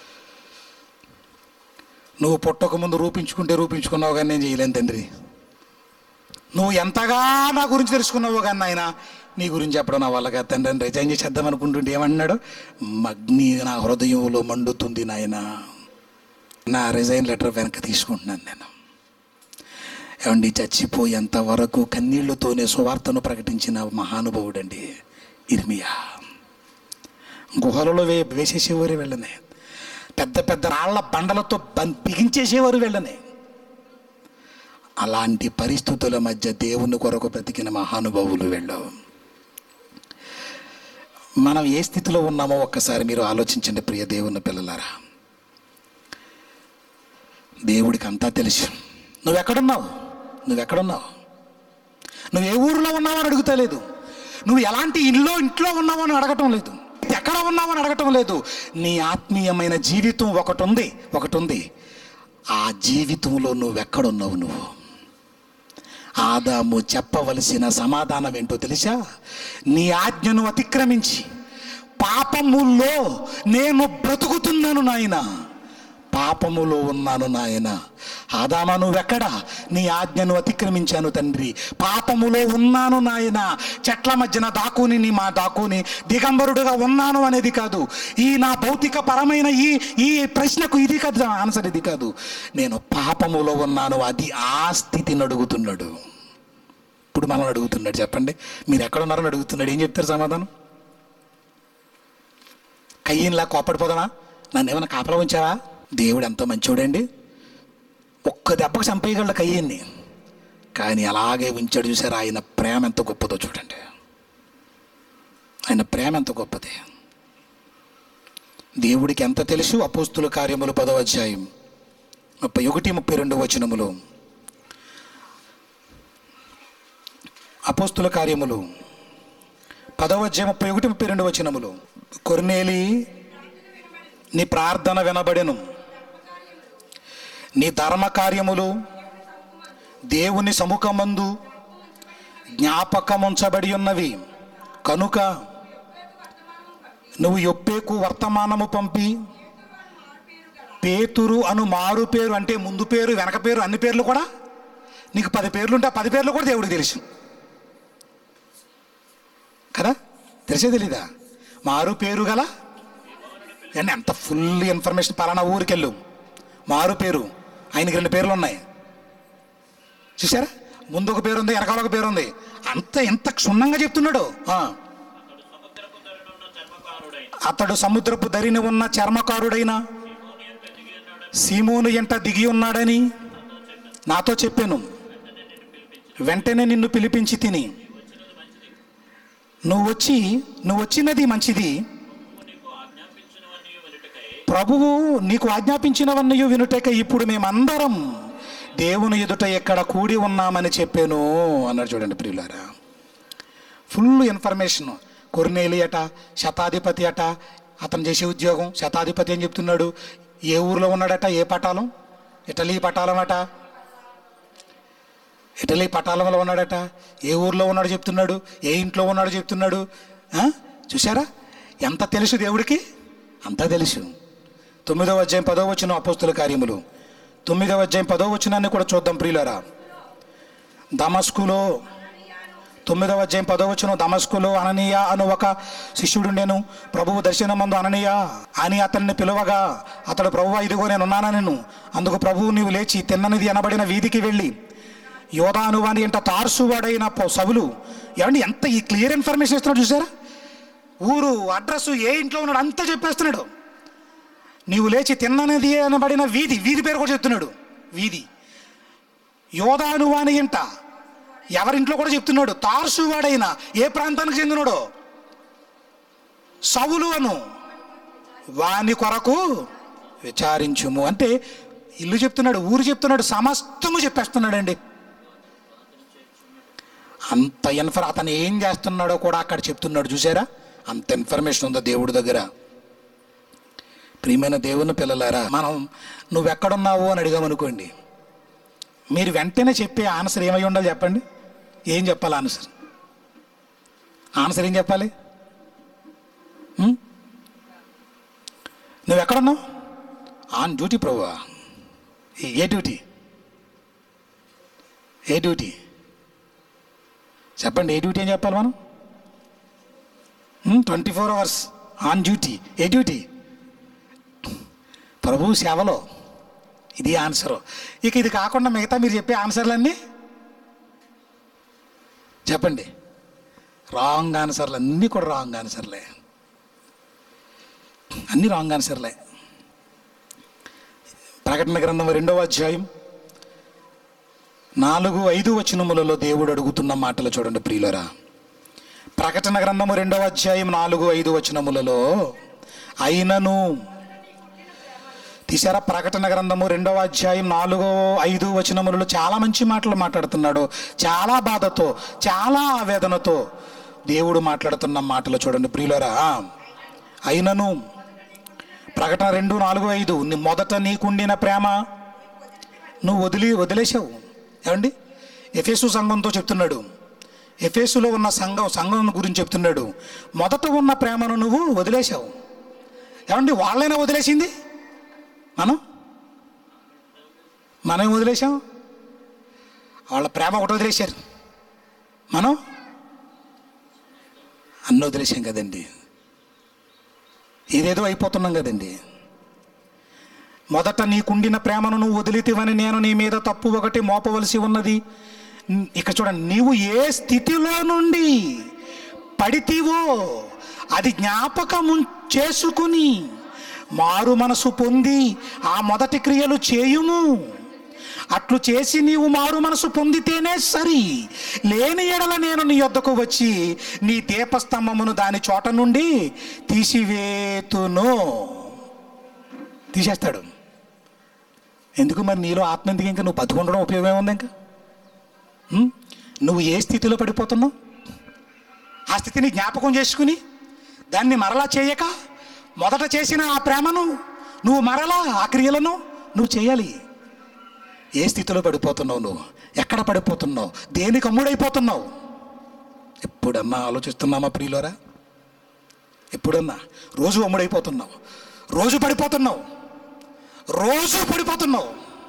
నువ్వు పుట్టక ముందు రూపించుకుంటే రూపించుకున్నావు కానీ నేను చేయలేను తండ్రి నువ్వు ఎంతగా నా గురించి తెలుసుకున్నావో కానీ ఆయన నీ గురించి చెప్పడం నా వల్ల కాదు తండ్రి అని రిజైన్ చేసేద్దాం అనుకుంటుంటే ఏమన్నాడు అగ్ని నా హృదయంలో మండుతుంది నాయన నా రిజైన్ లెటర్ వెనక్కి తీసుకుంటున్నాను నేను ఏమండి చచ్చిపోయేంత వరకు కన్నీళ్లతోనే సువార్తను ప్రకటించిన మహానుభావుడండి ఇర్మియా గుహలలో వే వేసేసేవారు వెళ్ళనే పెద్ద పెద్ద రాళ్ల బండలతో బం బిగించేసేవారు వెళ్ళనే అలాంటి పరిస్థితుల మధ్య దేవుని కొరకు బ్రతికిన మహానుభావులు వెళ్ళవు మనం ఏ స్థితిలో ఉన్నామో ఒక్కసారి మీరు ఆలోచించండి ప్రియ దేవుని పిల్లలారా దేవుడికి అంతా తెలుసు నువ్వెక్కడున్నావు నువ్వెక్కడున్నావు నువ్వు ఏ ఊరిలో ఉన్నావు అని అడుగుతలేదు నువ్వు ఎలాంటి ఇల్లు ఇంట్లో ఉన్నావు అని అడగటం లేదు ఎక్కడ ఉన్నావు అని అడగటం లేదు నీ ఆత్మీయమైన జీవితం ఒకటి ఉంది ఒకటి ఉంది ఆ జీవితంలో నువ్వెక్కడున్నావు నువ్వు ఆదాము చెప్పవలసిన సమాధానం ఏంటో తెలుసా నీ ఆజ్ఞను అతిక్రమించి పాపములో నేను బ్రతుకుతున్నాను నాయన పాపములో ఉన్నాను నాయన ఆదామా నువ్వెక్కడా నీ ఆజ్ఞను అతిక్రమించాను తండ్రి పాపములో ఉన్నాను నాయన చెట్ల మధ్యన దాక్కుని నీ మా దాక్కుని దిగంబరుడుగా ఉన్నాను అనేది కాదు ఈ నా భౌతిక పరమైన ఈ ఈ ప్రశ్నకు ఇది కాదు ఆన్సర్ ఇది కాదు నేను పాపములో ఉన్నాను అది ఆ స్థితిని అడుగుతున్నాడు ఇప్పుడు మనం అడుగుతున్నాడు చెప్పండి మీరు ఎక్కడ ఉన్నారని అడుగుతున్నాడు ఏం చెప్తారు సమాధానం కయ్యంలా కోపడిపోదామా నన్ను ఏమైనా కాపలా ఉంచావా దేవుడు ఎంతో మంచోడండి ఒక్క దెబ్బకు చంపేయగలడు కయ్యన్ని కానీ అలాగే ఉంచాడు చూసారు ఆయన ప్రేమ ఎంత గొప్పదో చూడండి ఆయన ప్రేమ ఎంత గొప్పది దేవుడికి ఎంత తెలుసు అపోస్తుల కార్యములు పదవ అధ్యాయం ముప్పై ఒకటి ముప్పై రెండు వచనములు అపోస్తుల కార్యములు పదవ అధ్యాయం ముప్పై ఒకటి ముప్పై రెండు వచనములు కొర్నేలి నీ ప్రార్థన వినబడెను నీ ధర్మ కార్యములు దేవుని సముఖమందు జ్ఞాపకముంచబడి ఉన్నవి కనుక నువ్వు యొప్పేకు వర్తమానము పంపి పేతురు అను మారు పేరు అంటే ముందు పేరు వెనక పేరు అన్ని పేర్లు కూడా నీకు పది పేర్లు ఉంటే ఆ పది పేర్లు కూడా దేవుడికి తెలుసు కదా తెలిసే తెలీదా మారు పేరు గల అండి ఎంత ఫుల్ ఇన్ఫర్మేషన్ పలానా ఊరికెళ్ళు మారు పేరు ఆయనకి రెండు పేర్లు ఉన్నాయి చూసారా ముందు ఒక పేరు ఉంది వెనకాల ఒక పేరు ఉంది అంత ఎంత క్షుణ్ణంగా చెప్తున్నాడు ఆ. అతడు సముద్రపు దరిన ఉన్న చర్మకారుడైన అతడు సముద్రపు దరిని ఉన్న చర్మకారుడైన సీమోను ఎంత దిగి ఉన్నాడని సీమోను ఎంట దిగి ఉన్నాడని నాతో చెప్పాను వెంటనే నిన్ను పిలిపించి తిని నువ్వు వచ్చి నువ్వు వచ్చినది మంచిది నీకు ఆజ్ఞాపించినవన్నీ వెనుటకై ప్రభువు నీకు ఆజ్ఞాపించినవన్నీ వినుటక ఇప్పుడు మేమందరం దేవుని ఎదుట ఎక్కడ కూడి ఉన్నామని చెప్పాను అన్నాడు చూడండి ప్రియులారా ఫుల్ ఇన్ఫర్మేషన్ కొర్నేలి అట శతాధిపతి అట అతను చేసే ఉద్యోగం శతాధిపతి అని చెప్తున్నాడు ఏ ఊర్లో ఉన్నాడట ఏ పటాలం ఇటలీ పటాలం అట ఇటలీ పటాలంలో ఉన్నాడట ఏ ఊర్లో ఉన్నాడో చెప్తున్నాడు ఏ ఇంట్లో ఉన్నాడో చెప్తున్నాడు ఆ? చూసారా ఎంత తెలుసు దేవుడికి అంతా తెలుసు తొమ్మిదవ అధ్యాయం పదవ వచ్చిన అపోస్తుల కార్యములు తొమ్మిదవ అధ్యాయం పదవ వచ్చినాన్ని కూడా చూద్దాం ప్రియులరా దమస్కులో తొమ్మిదవ అధ్యాయం పదవ వచ్చిన దమస్కులో అననీయ అను ఒక శిష్యుడు నేను ప్రభువు దర్శనమందు అననీయ అని అతన్ని పిలువగా అతడు ప్రభువా ఇదిగో నేను ఉన్నానా నేను అందుకు ప్రభువు నీవు లేచి తిన్ననిది అనబడిన వీధికి వెళ్ళి యోధాను అని ఎంట తార్సువాడైన పౌ- సవులు ఏమండి ఎంత ఈ క్లియర్ ఇన్ఫర్మేషన్ ఇస్తున్నాడు చూసారా ఊరు అడ్రస్ ఏ ఇంట్లో ఉన్నాడు అంతా చెప్పేస్తున్నాడు నీవు లేచి తిన్ననిది అనబడిన వీధి వీధి పేరు కూడా చెప్తున్నాడు వీధి యోధాను అని ఎంట ఎవరింట్లో కూడా చెప్తున్నాడు తార్సువాడైన ఏ ప్రాంతానికి చెందినాడో సవులు అను వాని కొరకు విచారించుము అంటే ఇల్లు చెప్తున్నాడు ఊరు చెప్తున్నాడు సమస్తము చెప్పేస్తున్నాడండి అంత ఇన్ఫర్ అతను ఏం చేస్తున్నాడో కూడా అక్కడ చెప్తున్నాడు చూసారా అంత ఇన్ఫర్మేషన్ ఉందో దేవుడి దగ్గర ప్రియమైన దేవుని పిల్లలారా మనం నువ్వెక్కడున్నావు అని అడిగామనుకోండి మీరు వెంటనే చెప్పే ఆన్సర్ ఏమై ఉండాలి చెప్పండి ఏం చెప్పాలి ఆన్సర్ ఆన్సర్ ఏం చెప్పాలి ఉం? నువ్వు ఎక్కడున్నావు ఆన్ డ్యూటీ ప్రభువా ఏ- ఏ డ్యూటీ ఏ డ్యూటీ చెప్పండి ఏ డ్యూటీ అని చెప్పాలి మనం twenty four hours on duty ఏ డ్యూటీ ప్రభు సేవలో ఇది ఆన్సరు ఇక ఇది కాకుండా మిగతా మీరు చెప్పే ఆన్సర్లన్నీ చెప్పండి రాంగ్ ఆన్సర్లు అన్నీ కూడా రాంగ్ ఆన్సర్లే అన్నీ రాంగ్ ఆన్సర్లే ప్రకటన గ్రంథం రెండవ అధ్యాయం నాలుగు ఐదు వచనములలో దేవుడు అడుగుతున్న మాటలు చూడండి ప్రియులరా ప్రకటన గ్రంథము రెండవ అధ్యాయం నాలుగు ఐదు వచనములలో అయినను తీసారా ప్రకటన గ్రంథము రెండవ అధ్యాయం నాలుగో ఐదు వచనములలో చాలా మంచి మాటలు మాట్లాడుతున్నాడు చాలా బాధతో చాలా ఆవేదనతో దేవుడు మాట్లాడుతున్న మాటలు చూడండి ప్రియులరా అయినను ప్రకటన రెండు నాలుగు ఐదు నీ మొదట నీకుండిన ప్రేమ నువ్వు వదిలి వదిలేసావు ఏమండి ఎఫేసు సంఘంతో చెప్తున్నాడు ఎఫేసులో ఉన్న సంఘం సంఘం గురించి చెప్తున్నాడు మొదట ఉన్న ప్రేమను నువ్వు వదిలేసావు ఏమండి వాళ్ళైనా వదిలేసింది మనం మనం ఏం వదిలేసాం వాళ్ళ ప్రేమ ఒకటి వదిలేశారు మనం అన్నీ వదిలేసాం కదండి ఇదేదో అయిపోతున్నాం కదండి మొదట నీకుండిన ప్రేమను నువ్వు వదిలితివని నేను నీ మీద తప్పు ఒకటి మోపవలసి ఉన్నది న్- ఇక్కడ చూడండి నీవు ఏ స్థితిలో నుండి పడితీవో అది జ్ఞాపకము చేసుకుని మారు మనసు పొంది ఆ మొదటి క్రియలు చేయుము అట్లు చేసి నీవు మారు మనసు పొందితేనే సరి లేని ఎడల నేను నీ యొద్దకు వచ్చి నీ దీపస్తంభమును దాని చోట నుండి తీసివేతును తీసేస్తాడు ఎందుకు మరి నీలో ఆత్మ ఎందుకు ఇంకా నువ్వు బతుకుండడం ఉపయోగం ఉంది ఇంకా ఉం? నువ్వు ఏ స్థితిలో పడిపోతున్నావు ఆ స్థితిని జ్ఞాపకం చేసుకుని దాన్ని మరలా చేయక మొదట చేసిన ఆ ప్రేమను నువ్వు మరలా ఆ క్రియలను నువ్వు చేయాలి ఏ స్థితిలో పడిపోతున్నావు నువ్వు ఎక్కడ పడిపోతున్నావు దేనికి అమ్ముడైపోతున్నావు ఎప్పుడన్నా ఆలోచిస్తున్నామా ప్రియులోరా ఎప్పుడన్నా రోజు అమ్ముడైపోతున్నావు రోజు పడిపోతున్నావు రోజు పడిపోతున్నావు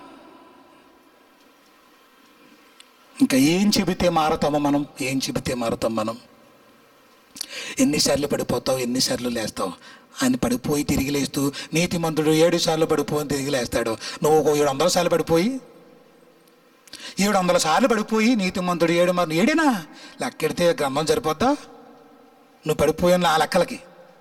ఇంకా ఏం చెబితే మారతామో మనం ఏం చెబితే మారతాం మనం ఎన్నిసార్లు పడిపోతావు ఎన్నిసార్లు లేస్తావు ఆయన పడిపోయి తిరిగి లేస్తూ నీతిమంతుడు ఏడు సార్లు పడిపోయి తిరిగి లేస్తాడు నువ్వు ఒక ఏడు వందల సార్లు పడిపోయి ఏడు వందల సార్లు పడిపోయి నీతిమంతుడు ఏడు మరి ఏడేనా లెక్కెడితే గ్రంథం సరిపోద్దా నువ్వు పడిపోయిన ఆ లెక్కలకి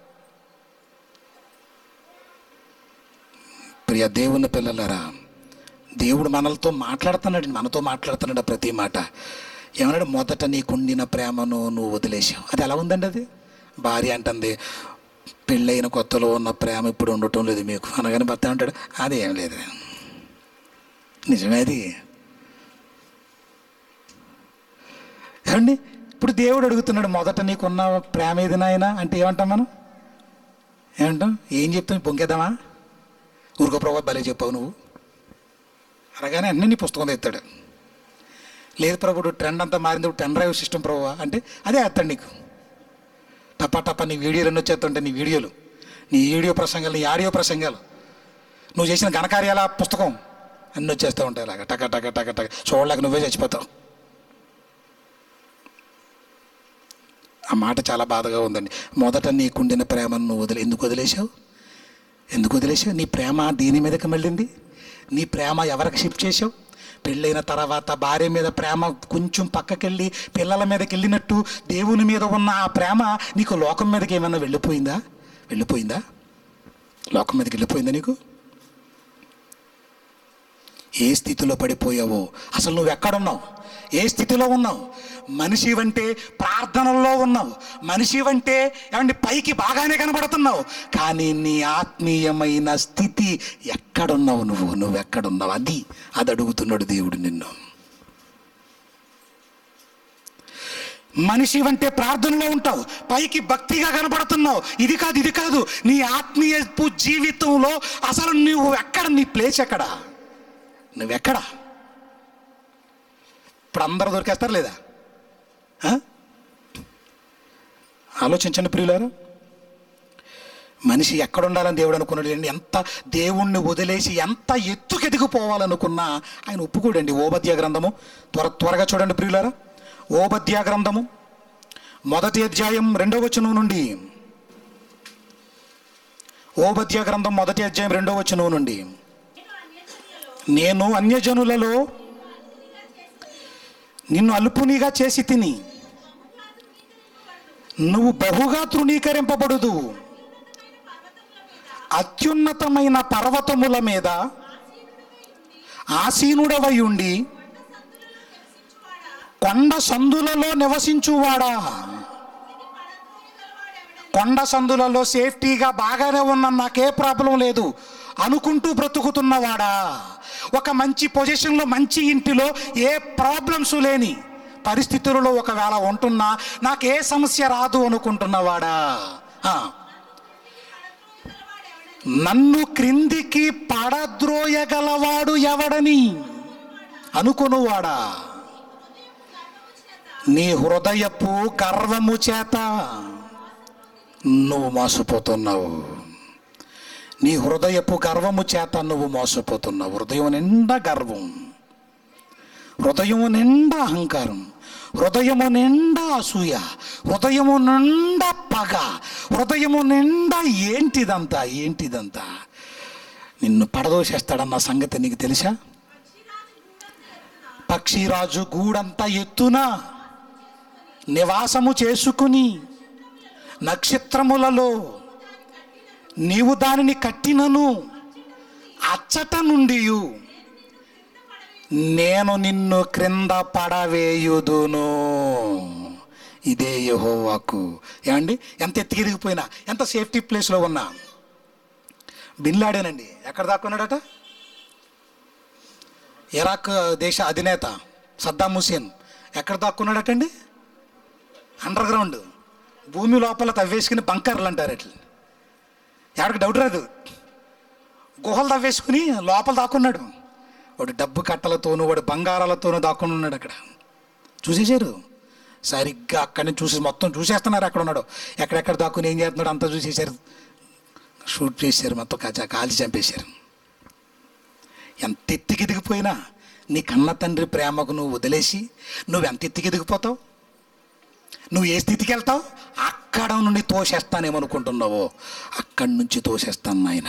ప్రియ దేవుని పిల్లలరా దేవుడు మనలతో మాట్లాడుతున్నాడు మనతో మాట్లాడుతున్నాడు ప్రతి మాట ఏమన్నాడు మొదట నీకుండిన ప్రేమను నువ్వు వదిలేసావు అది ఎలా ఉందండి అది భార్య అంటుంది పెళ్ళైన కొత్తలో ఉన్న ప్రేమ ఇప్పుడు ఉండటం లేదు మీకు అనగానే భర్త అంటాడు అది ఏం లేదు నిజమే అది ఏమండి ఇప్పుడు దేవుడు అడుగుతున్నాడు మొదట నీకున్న ప్రేమ ఏది నాయనా అంటే ఏమంటాం మనం ఏమంటాం ఏం చెప్తాం పొంకేద్దామా ఊరుకో ప్రభావ భలే చెప్పావు నువ్వు అనగానే అన్నీ నీ పుస్తకం తెస్తాడు లేదు ప్రభుడు ట్రెండ్ అంతా మారింది ఇప్పుడు టెన్ డ్రైవ్ సిస్టమ్ ప్రభు అంటే అదే వేస్తాడు నీకు టపా టపా నీ వీడియోలు ఎన్ని వచ్చేస్తుంటాయి నీ వీడియోలు నీ వీడియో ప్రసంగాలు నీ ఆడియో ప్రసంగాలు నువ్వు చేసిన ఘనకార్యాల పుస్తకం అన్నీ వచ్చేస్తూ ఉంటాయి అలాగ టక టక టక టక చూడలేక నువ్వే చచ్చిపోతావు ఆ మాట చాలా బాధగా ఉందండి మొదట నీకుండిన ప్రేమను నువ్వు వదిలే ఎందుకు వదిలేశావు ఎందుకు వదిలేసావు నీ ప్రేమ దీని మీదకి మళ్ళింది నీ ప్రేమ ఎవరికి షిఫ్ట్ చేసావు పెళ్ళైన తర్వాత భార్య మీద ప్రేమ కొంచెం పక్కకెళ్ళి పిల్లల మీదకి వెళ్ళినట్టు దేవుని మీద ఉన్న ఆ ప్రేమ నీకు లోకం మీదకి ఏమైనా వెళ్ళిపోయిందా వెళ్ళిపోయిందా లోకం మీదకి వెళ్ళిపోయిందా నీకు ఏ స్థితిలో పడిపోయావో అసలు నువ్వు ఎక్కడున్నావు ఏ స్థితిలో ఉన్నావు మనిషి అంటే ప్రార్థనల్లో ఉన్నావు మనిషి అంటే ఏమంటే పైకి బాగానే కనబడుతున్నావు కానీ నీ ఆత్మీయమైన స్థితి ఎక్కడున్నావు నువ్వు నువ్వు ఎక్కడున్నావు అది అది అడుగుతున్నాడు దేవుడు నిన్ను మనిషి అంటే ప్రార్థనలో ఉంటావు పైకి భక్తిగా కనబడుతున్నావు ఇది కాదు ఇది కాదు నీ ఆత్మీయపు జీవితంలో అసలు నువ్వు ఎక్కడ నీ ప్లేస్ ఎక్కడ నువ్వెక్కడ ఇప్పుడు అందరూ దొరికేస్తారు లేదా ఆ? ఆలోచించండి ప్రియులారా మనిషి ఎక్కడ ఉండాలని దేవుడు అనుకున్నాడు అండి ఎంత దేవుణ్ణి వదిలేసి ఎంత ఎత్తుకెదిగిపోవాలనుకున్నా ఆయన ఒప్పుకోడండి ఓబద్య గ్రంథము త్వర త్వరగా చూడండి ప్రియులారా ఓబద్య గ్రంథము మొదటి అధ్యాయం రెండవ వచనం నుండి ఓబద్య గ్రంథం మొదటి అధ్యాయం రెండవ వచనం నుండి నేను అన్యజనులలో నిన్ను అల్పునిగా చేసి తిని నువ్వు బహుగా తృణీకరింపబడుదు అత్యున్నతమైన పర్వతముల మీద ఆసీనుడవై ఉండి కొండ సందులలో నివసించువాడా కొండ సందులలో సేఫ్టీగా బాగానే ఉన్న నాకే ప్రాబ్లం లేదు అనుకుంటూ బ్రతుకుతున్నవాడా ఒక మంచి పొజిషన్లో మంచి ఇంటిలో ఏ ప్రాబ్లమ్స్ లేని పరిస్థితులలో ఒకవేళ ఉంటున్నా నాకు ఏ సమస్య రాదు అనుకుంటున్నవాడా ఆ. నన్ను క్రిందికి పడద్రోయగలవాడు ఎవడని అనుకునువాడా నీ హృదయపు గర్వము చేత నువ్వు మోసపోతున్నావు నీ హృదయపు గర్వము చేత నువ్వు మోసపోతున్నావు హృదయం నిండా గర్వం హృదయము నిండా అహంకారం హృదయము నిండా అసూయ హృదయము నిండా పగ హృదయము నిండా ఏంటిదంతా ఏంటిదంతా నిన్ను పడదోసేస్తాడన్న సంగతి నీకు తెలుసా పక్షిరాజు గూడంతా ఎత్తున నివాసము చేసుకుని నక్షత్రములలో నీవు దానిని కట్టినను అచ్చట నుండి నేను నిన్ను క్రింద పడవేయుదును ఇదే యెహోవాకు ఏమండి ఎంత ఎత్తిగిరిగిపోయినా ఎంత సేఫ్టీ ప్లేస్లో ఉన్నా బిన్లాడేనండి ఎక్కడ దాక్కున్నాడట ఇరాక్ దేశ అధినేత సద్దాం హుసేన్ ఎక్కడ దాక్కున్నాడటండి అండర్ గ్రౌండ్ భూమి లోపల తవ్వేసుకుని బంకర్లు అంటారు అట్లా ఎవరికి డౌట్ రాదు గుహలు తవ్వేసుకుని లోపల దాక్కున్నాడు వాడు డబ్బు కట్టలతోనూ వాడు బంగారాలతోనూ దాక్కుని ఉన్నాడు అక్కడ చూసేశారు సరిగ్గా అక్కడి నుంచి చూసి మొత్తం చూసేస్తున్నారు అక్కడ ఉన్నాడు ఎక్కడెక్కడ దాక్కుని ఏం చేస్తున్నాడు అంతా చూసేశారు షూట్ చేశారు మొత్తం కాచా కాల్చి చంపేశారు ఎంత ఎత్తికి ఎదిగిపోయినా నీ కన్న తండ్రి ప్రేమకు నువ్వు వదిలేసి నువ్వు ఎంత ఎత్తికి ఎదిగిపోతావు నువ్వు ఏ స్థితికి వెళ్తావు అక్కడ నుండి తోసేస్తానేమనుకుంటున్నావో అక్కడి నుంచి తోసేస్తాను నాయన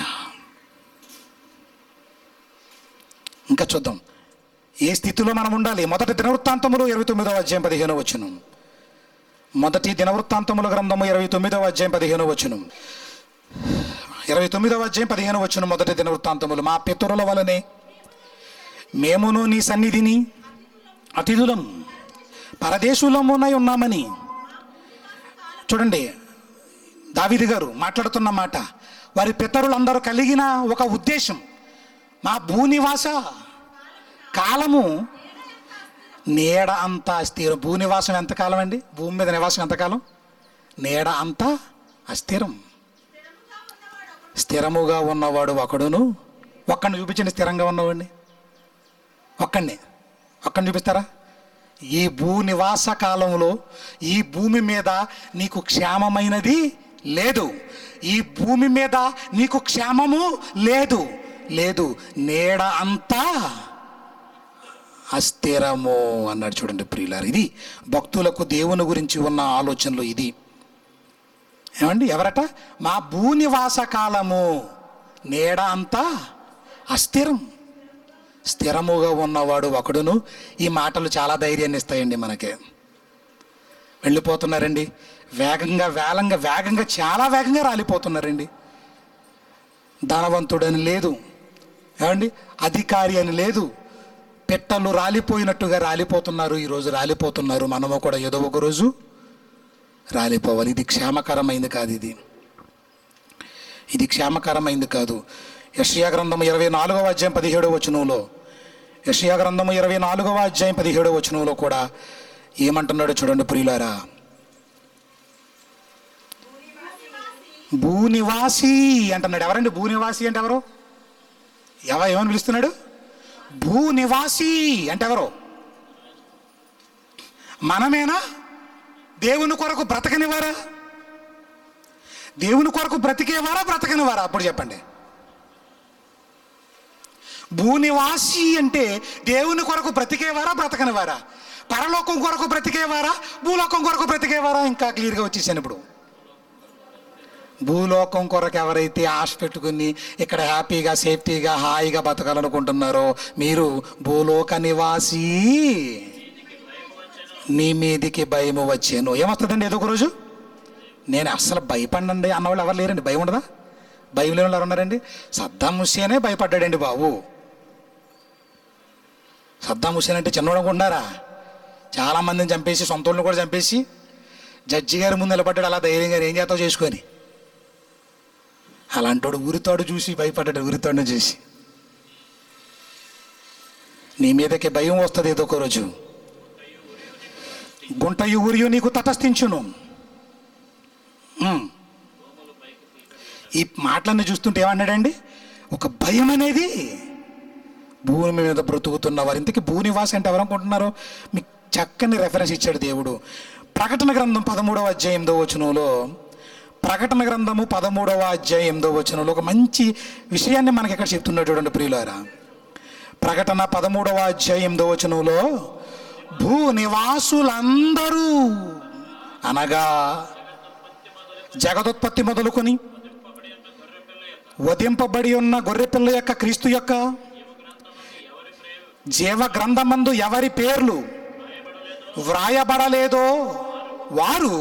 ఇంకా చూద్దాం ఏ స్థితిలో మనం ఉండాలి మొదటి దినవృత్తాంతములు ఇరవై తొమ్మిదవ అధ్యాయం పదిహేను వచ్చును మొదటి దినవృత్తాంతముల గ్రంథము ఇరవై తొమ్మిదవ అధ్యాయం పదిహేను వచ్చును ఇరవై తొమ్మిదవ అధ్యాయం పదిహేను వచ్చును మొదటి దినవృత్తాంతములు మా పితరుల వలనే మేమును నీ సన్నిధిని అతిథులం పరదేశులమునై ఉన్నామని చూడండి దావిది గారు మాట్లాడుతున్న మాట వారి పితరులందరూ కలిగిన ఒక ఉద్దేశం మా భూనివాస కాలము నీడ అంతా అస్థిరం భూనివాసం ఎంతకాలం అండి భూమి మీద నివాసం ఎంతకాలం నీడ అంతా అస్థిరం స్థిరముగా ఉన్నవాడు ఒకడును ఒక్కడిని చూపించండి స్థిరంగా ఉన్నవాడిని ఒక్కడిని ఒక్కడిని చూపిస్తారా ఈ భూ నివాస కాలంలో ఈ భూమి మీద నీకు క్షేమమైనది లేదు ఈ భూమి మీద నీకు క్షేమము లేదు లేదు నీడ అంతా అస్థిరము అన్నాడు చూడండి ప్రియులారు ఇది భక్తులకు దేవుని గురించి ఉన్న ఆలోచనలు ఇది ఏమండి ఎవరట మా భూనివాస కాలము నీడ అంతా అస్థిరం స్థిరముగా ఉన్నవాడు ఒకడును ఈ మాటలు చాలా ధైర్యాన్ని ఇస్తాయండి మనకి వెళ్ళిపోతున్నారండి వేగంగా వేలంగా వేగంగా చాలా వేగంగా రాలిపోతున్నారండి ధనవంతుడని లేదు ఏమండి అధికారి అని లేదు పెట్టలు రాలిపోయినట్టుగా రాలిపోతున్నారు ఈరోజు రాలిపోతున్నారు మనము కూడా ఏదో ఒక రోజు రాలిపోవాలి ఇది క్షేమకరమైంది కాదు ఇది ఇది క్షేమకరమైంది కాదు యషయా గ్రంథము ఇరవై నాలుగవ అధ్యాయం పదిహేడవ వచనంలో యషయా గ్రంథము ఇరవై నాలుగవ అధ్యాయం పదిహేడవ వచనంలో కూడా ఏమంటున్నాడో చూడండి ప్రియులారా భూనివాసి అంటున్నాడు ఎవరండి భూనివాసి అంటే ఎవరు ఎవ ఏమని పిలుస్తున్నాడు భూనివాసి అంటే ఎవరు మనమేనా దేవుని కొరకు బ్రతకనివారా దేవుని కొరకు బ్రతికేవారా బ్రతకనివారా అప్పుడు చెప్పండి భూనివాసి అంటే దేవుని కొరకు బ్రతికేవారా బ్రతకనివారా పరలోకం కొరకు బ్రతికేవారా భూలోకం కొరకు బ్రతికేవారా ఇంకా క్లియర్గా వచ్చేసాను ఇప్పుడు భూలోకం కొరకు ఎవరైతే ఆశ పెట్టుకుని ఇక్కడ హ్యాపీగా సేఫ్టీగా హాయిగా బతకాలనుకుంటున్నారో మీరు భూలోక నివాసి నీ మీదికి భయము వచ్చాను ఏమొస్తుందండి ఏదో ఒక రోజు నేను అస్సలు భయపడండి అన్నవాళ్ళు ఎవరు లేరండి భయం ఉండదా భయం లేని వాళ్ళు ఎవరు ఉన్నారండి సద్దాం హుస్సేనే భయపడ్డాడండి బాబు సద్దాం హుస్సేన్ అంటే చిన్నోడు అనుకుంటున్నారా చాలామందిని చంపేసి సొంత వాళ్ళని కూడా చంపేసి జడ్జి గారి ముందు నిలబడ్డాడు అలా ధైర్యంగా ఏం చేస్తావు చేసుకొని అలాంటోడు ఊరితోడు చూసి భయపడ్డాడు ఊరితోడు చూసి నీ మీదకి భయం వస్తుంది ఏదో ఒక రోజు గుంటయు ఊరియు నీకు తటస్థించును ఉమ్. ఈ మాటలన్నీ చూస్తుంటే ఏమన్నాడండి ఒక భయం అనేది భూమి మీద బ్రతుకుతున్న వారు ఇంతకీ భూనివాసి అంటే ఎవరు అనుకుంటున్నారు మీకు చక్కని రెఫరెన్స్ ఇచ్చాడు దేవుడు ప్రకటన గ్రంథం పదమూడవ అధ్యాయం ఎనిమిదవ వచనంలో ప్రకటన గ్రంథము పదమూడవ అధ్యాయం ఎనిమిదవ వచనంలో ఒక మంచి విషయాన్ని మనకి ఇక్కడ చెప్తున్నాడు చూడండి ప్రియులారా ప్రకటన పదమూడవ అధ్యాయం ఎనిమిదవ వచనంలో భూ నివాసులందరూ అనగా జగదోత్పత్తి మొదలుకొని వధింపబడి ఉన్న గొర్రెపిల్ల యొక్క క్రీస్తు యొక్క జీవ గ్రంథమందు ఎవరి పేర్లు వ్రాయబడలేదో వారు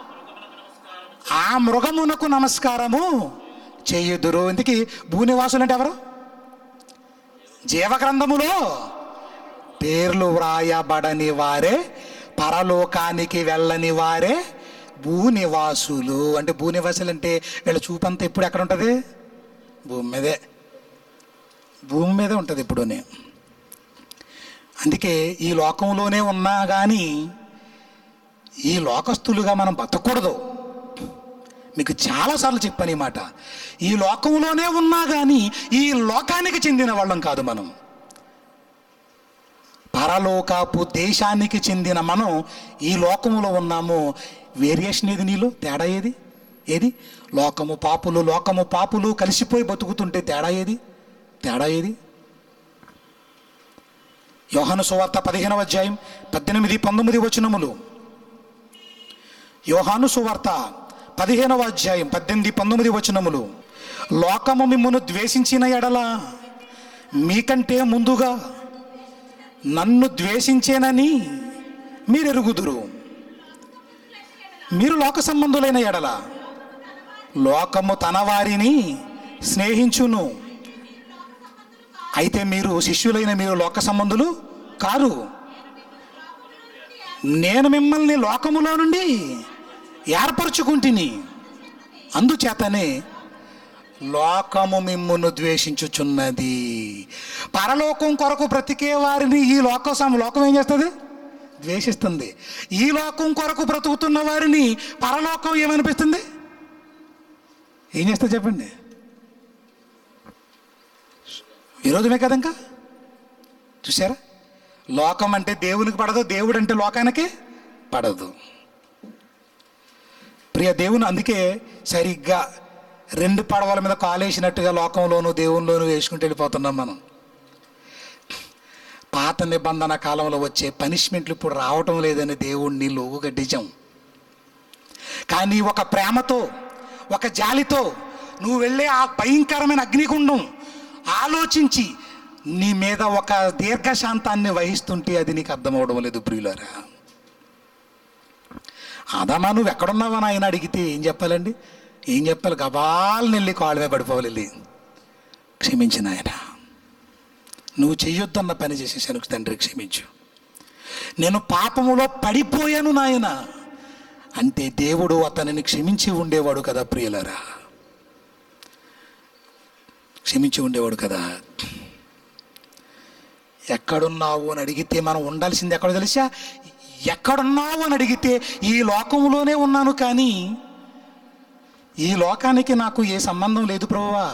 ఆ మృగమునకు నమస్కారము చేయుదురు ఇందుకి భూనివాసులు అంటే ఎవరు జీవ గ్రంథములో పేర్లు వ్రాయబడని వారే పరలోకానికి వెళ్ళని వారే భూనివాసులు అంటే భూనివాసులు అంటే వీళ్ళ చూపంతా ఎప్పుడు ఎక్కడ ఉంటుంది భూమి మీదే భూమి మీదే ఉంటుంది ఎప్పుడూనే అందుకే ఈ లోకంలోనే ఉన్నా కానీ ఈ లోకస్తులుగా మనం బతకూడదు మీకు చాలాసార్లు చెప్పాను ఈ మాట ఈ లోకంలోనే ఉన్నా కానీ ఈ లోకానికి చెందిన వాళ్ళం కాదు మనం పరలోకపు దేశానికి చెందిన మనం ఈ లోకములో ఉన్నాము వేరియేషన్ ఏది నీలో తేడా ఏది ఏది లోకము పాపులు లోకము పాపులు కలిసిపోయి బతుకుతుంటే తేడా ఏది తేడా ఏది యోహాను సువార్త పదిహేనవ అధ్యాయం పద్దెనిమిది పంతొమ్మిది వచనములు యోహాను సువార్త పదిహేనవ అధ్యాయం పద్దెనిమిది పంతొమ్మిది వచనములు లోకము మిమ్మును ద్వేషించిన ఎడల మీకంటే ముందుగా నన్ను ద్వేషించేనని మీరు ఎరుగుదురు మీరు లోక సంబంధులైన ఎడల లోకము తన వారిని స్నేహించును అయితే మీరు శిష్యులైన మీరు లోక సంబంధులు కారు నేను మిమ్మల్ని లోకములో నుండి ఏర్పరచుకుంటుని అందుచేతనే లోకము మిమ్మును ద్వేషించుచున్నది పరలోకం కొరకు బ్రతికే వారిని ఈ లోక సం- లోకం ఏం చేస్తుంది ద్వేషిస్తుంది ఈ లోకం కొరకు బ్రతుకుతున్న వారిని పరలోకం ఏమనిపిస్తుంది ఏం చేస్తుంది చెప్పండి విరోధమే కదా ఇంకా చూసారా లోకం అంటే దేవునికి పడదు దేవుడు అంటే లోకానికి పడదు ప్రియ దేవుని అందుకే సరిగ్గా రెండు పడవల మీద కాలేసినట్టుగా లోకంలోను దేవునిలోను వేసుకుంటూ వెళ్ళిపోతున్నాం మనం పాత నిబంధన కాలంలో వచ్చే పనిష్మెంట్లు ఇప్పుడు రావటం లేదని దేవుణ్ణి లోగు గడ్డించాం కానీ ఒక ప్రేమతో ఒక జాలితో నువ్వు వెళ్ళే ఆ భయంకరమైన అగ్నిగుండం ఆలోచించి నీ మీద ఒక దీర్ఘశాంతాన్ని వహిస్తుంటే అది నీకు అర్థమవడం లేదు ప్రియులారా ఆదామా నువ్వు ఎక్కడున్నావా ఆయన అడిగితే ఏం చెప్పాలండి ఏం చెప్పాలి గబాల్ని వెళ్ళి కాళ్ళ మీద పడిపోవాలి వెళ్ళి క్షమించిన ఆయన నువ్వు చెయ్యొద్దన్న పని చేసేసాను తండ్రి క్షమించు నేను పాపములో పడిపోయాను నాయన అంటే దేవుడు అతనిని క్షమించి ఉండేవాడు కదా ప్రియులరా క్షమించి ఉండేవాడు కదా ఎక్కడున్నావు అని అడిగితే మనం ఉండాల్సింది ఎక్కడ తెలుసా ఎక్కడున్నావు అని అడిగితే ఈ లోకంలోనే ఉన్నాను కానీ ఈ లోకానికి నాకు ఏ సంబంధం లేదు ప్రభువా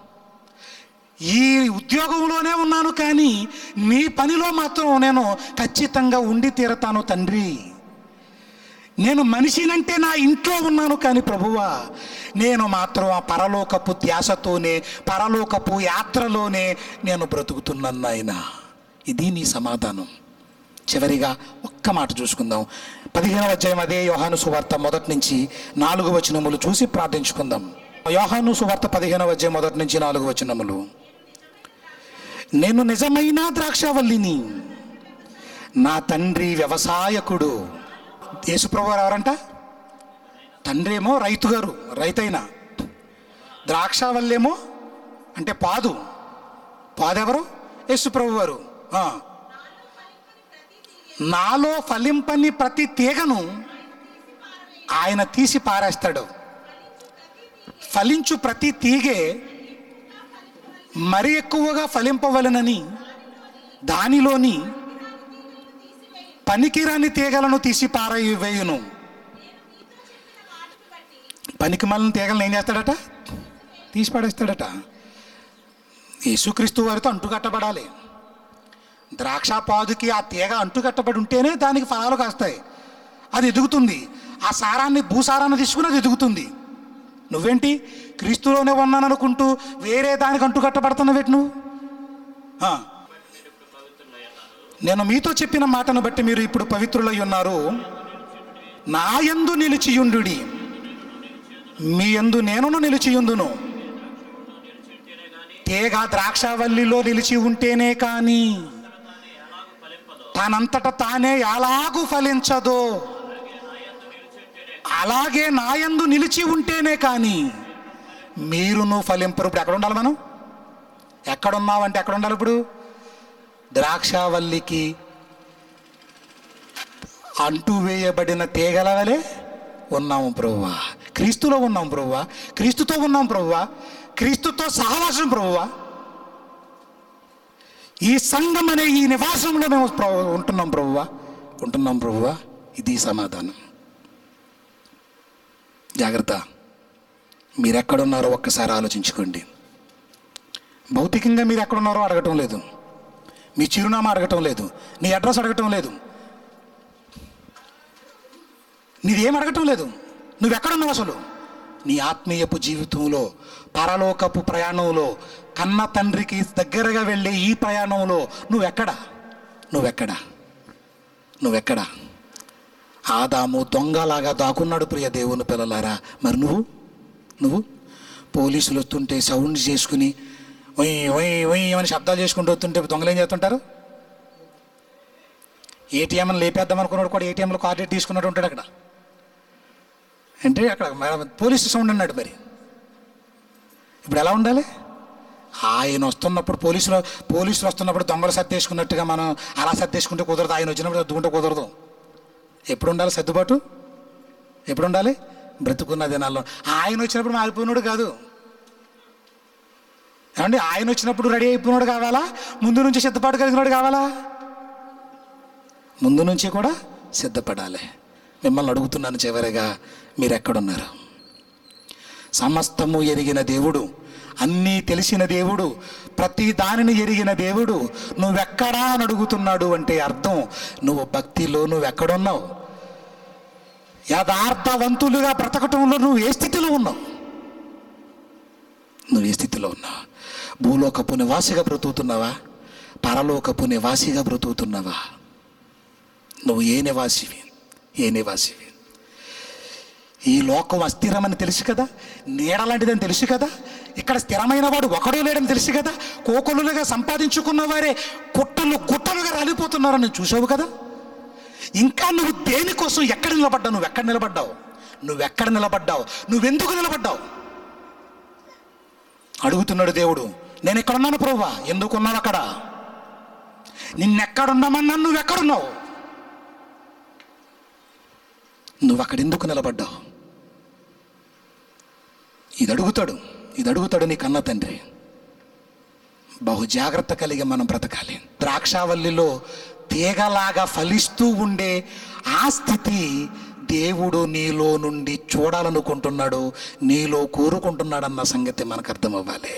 ఈ ఉద్యోగంలోనే ఉన్నాను కానీ నీ పనిలో మాత్రం నేను ఖచ్చితంగా ఉండి తీరతాను తండ్రి నేను మనిషినంటే నా ఇంట్లో ఉన్నాను కానీ ప్రభువా నేను మాత్రం ఆ పరలోకపు ధ్యాసతోనే పరలోకపు యాత్రలోనే నేను బ్రతుకుతున్నాను నాయన ఇది నీ సమాధానం చివరిగా ఒక్క మాట చూసుకుందాం పదిహేనవ అధ్యాయం అదే యోహాను సువార్త మొదటి నుంచి నాలుగు వచనములు చూసి ప్రార్థించుకుందాం యోహాను సువార్త పదిహేనవ అధ్యాయం మొదటి నుంచి నాలుగు వచనములు నేను నిజమైన ద్రాక్షవల్లిని నా తండ్రి వ్యవసాయకుడు యేసుప్రభు గారు ఎవరంట తండ్రి ఏమో రైతు గారు రైతైన ద్రాక్షవల్లేమో అంటే పాదు పాదెవరు యేసుప్రభు వారు ఆ. నాలో ఫలింపని ప్రతి తీగను ఆయన తీసి పారేస్తాడు ఫలించు ప్రతి తీగే మరి ఎక్కువగా ఫలింపవలనని దానిలోని పనికిరాని తీగలను తీసి పారవేయును పనికి మళ్ళీ తీగలను ఏం చేస్తాడట తీసి పాడేస్తాడట యేసుక్రీస్తు వారితో అంటుకట్టబడాలి ద్రాక్ష పాదుకి ఆ తీగ అంటుకట్టబడి ఉంటేనే దానికి ఫలాలు కాస్తాయి అది ఎదుగుతుంది ఆ సారాన్ని భూసారాన్ని తీసుకుని అది ఎదుగుతుంది నువ్వేంటి క్రీస్తులోనే ఉన్నాను అనుకుంటూ వేరే దానికి అంటుకట్టబడుతున్నావేటి నువ్వు ఆ. నేను మీతో చెప్పిన మాటను బట్టి మీరు ఇప్పుడు పవిత్రులై ఉన్నారు నా యందు నిలిచియుండు మీ యందు నేనును నిలిచియుందును తీగ ద్రాక్షవల్లిలో నిలిచి ఉంటేనే కానీ తనంతట తానే ఎలాగూ ఫలించదో అలాగే నాయందు నిలిచి ఉంటేనే కానీ మీరును ఫలింపరు ఇప్పుడు ఎక్కడ ఉండాలి మనం ఎక్కడున్నావంటే ఎక్కడ ఉండాలి ఇప్పుడు ద్రాక్షవల్లికి అంటూ వేయబడిన తీగల వలె ఉన్నాము ప్రభువా క్రీస్తులో ఉన్నాం ప్రభువా క్రీస్తుతో ఉన్నాం ప్రభువా క్రీస్తుతో సహవాసం ప్రభువా ఈ సంఘం అనే ఈ నివాసంలో మేము ప్ర- ఉంటున్నాం ప్రభువా ఉంటున్నాం ప్రభువా ఇది సమాధానం జాగ్రత్త మీరు ఎక్కడున్నారో ఒక్కసారి ఆలోచించుకోండి భౌతికంగా మీరు ఎక్కడున్నారో అడగటం లేదు మీ చిరునామా అడగటం లేదు నీ అడ్రస్ అడగటం లేదు నీదేం అడగటం లేదు నువ్వు ఎక్కడున్నావు అసలు నీ ఆత్మీయపు జీవితంలో పరలోకపు ప్రయాణంలో కన్న తండ్రికి దగ్గరగా వెళ్ళే ఈ ప్రయాణంలో నువ్వెక్కడా నువ్వెక్కడా నువ్వెక్కడా ఆదాము దొంగలాగా దాక్కున్నాడు ప్రియ దేవుని పిల్లలారా మరి నువ్వు నువ్వు పోలీసులు వస్తుంటే సౌండ్ చేసుకుని ఒయ్ ఒయ్ ఒయ్ అని శబ్దాలు చేసుకుంటూ వస్తుంటే దొంగలు ఏం చేస్తుంటారు ఏటీఎంని లేపేద్దాం అనుకున్నాడు కూడా ఏటీఎంలో కార్డు తీసుకున్నట్టు ఉంటాడు అక్కడ అంటే అక్కడ మరి పోలీసు సౌండ్ అన్నాడు మరి ఇప్పుడు ఎలా ఉండాలి ఆయన వస్తున్నప్పుడు పోలీసులు పోలీసులు వస్తున్నప్పుడు దొంగలు సర్దేసుకున్నట్టుగా మనం అలా సర్దేసుకుంటే కుదరదు ఆయన వచ్చినప్పుడు సర్దుకుంటే కుదరదు ఎప్పుడు ఉండాలి సర్దుబాటు ఎప్పుడు ఉండాలి బ్రతుకున్న దినాల్లో ఆయన వచ్చినప్పుడు మారిపోయినాడు కాదు ఏమండి ఆయన వచ్చినప్పుడు రెడీ అయిపోయినాడు కావాలా ముందు నుంచి సిద్ధపాటు కలిగినాడు కావాలా ముందు నుంచి కూడా సిద్ధపడాలి మిమ్మల్ని అడుగుతున్నాను చివరిగా మీరు ఎక్కడున్నారు సమస్తము ఎరిగిన దేవుడు అన్నీ తెలిసిన దేవుడు ప్రతి దానిని ఎరిగిన దేవుడు నువ్వెక్కడా అని అడుగుతున్నాడు అంటే అర్థం నువ్వు భక్తిలో నువ్వెక్కడున్నావు యథార్థవంతులుగా బ్రతకటంలో నువ్వు ఏ స్థితిలో ఉన్నావు నువ్వు ఏ స్థితిలో ఉన్నావు భూలోకపు నివాసిగా బ్రతుకుతున్నావా పరలోకపు నివాసిగా బ్రతుకుతున్నావా నువ్వు ఏ నివాసివి ఏ నివాసివి ఈ లోకం అస్థిరమని తెలుసు కదా నీడలాంటిదని తెలుసు కదా ఇక్కడ స్థిరమైన వాడు ఒకడూ లేడని తెలుసు కదా కోకొలులుగా సంపాదించుకున్న వారే కుట్టలు గుట్టలుగా రాలిపోతున్నారని చూసావు కదా ఇంకా నువ్వు దేనికోసం ఎక్కడ నిలబడ్డావు నువ్వు ఎక్కడ నిలబడ్డావు నువ్వెక్కడ నిలబడ్డావు నువ్వెందుకు నిలబడ్డావు అడుగుతున్నాడు దేవుడు నేను ఎక్కడున్నాను ప్రభువా ఎందుకున్నావు అక్కడ నిన్నెక్కడున్నామన్నా నువ్వెక్కడున్నావు నువ్వు అక్కడ ఎందుకు నిలబడ్డావు ఇది అడుగుతాడు ఇది అడుగుతాడు నీ కన్న తండ్రి బహు జాగ్రత్త కలిగి మనం బ్రతకాలి ద్రాక్షావల్లిలో తీగలాగా ఫలిస్తూ ఉండే ఆ స్థితి దేవుడు నీలో నుండి చూడాలనుకుంటున్నాడు నీలో కోరుకుంటున్నాడన్న సంగతి మనకు అర్థం అవ్వాలి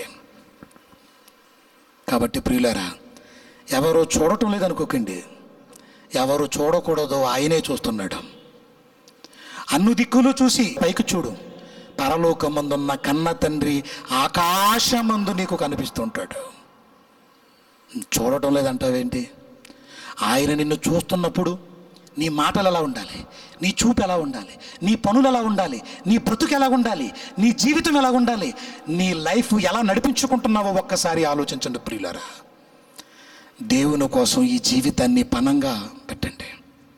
కాబట్టి ప్రియులారా ఎవరు చూడటం లేదనుకోకండి ఎవరు చూడకూడదో ఆయనే చూస్తున్నాడు అన్ను దిక్కులు చూసి పైకి చూడు పరలోకమందున్న కన్న తండ్రి ఆకాశమందు నీకు కనిపిస్తుంటాడు చూడటం లేదంటావేంటి ఆయన నిన్ను చూస్తున్నప్పుడు నీ మాటలు ఎలా ఉండాలి నీ చూపు ఎలా ఉండాలి నీ పనులు ఎలా ఉండాలి నీ బ్రతుకు ఎలా ఉండాలి నీ జీవితం ఎలా ఉండాలి నీ లైఫ్ ఎలా నడిపించుకుంటున్నావో ఒక్కసారి ఆలోచించండి ప్రియులరా దేవుని కోసం ఈ జీవితాన్ని పనంగా పెట్టండి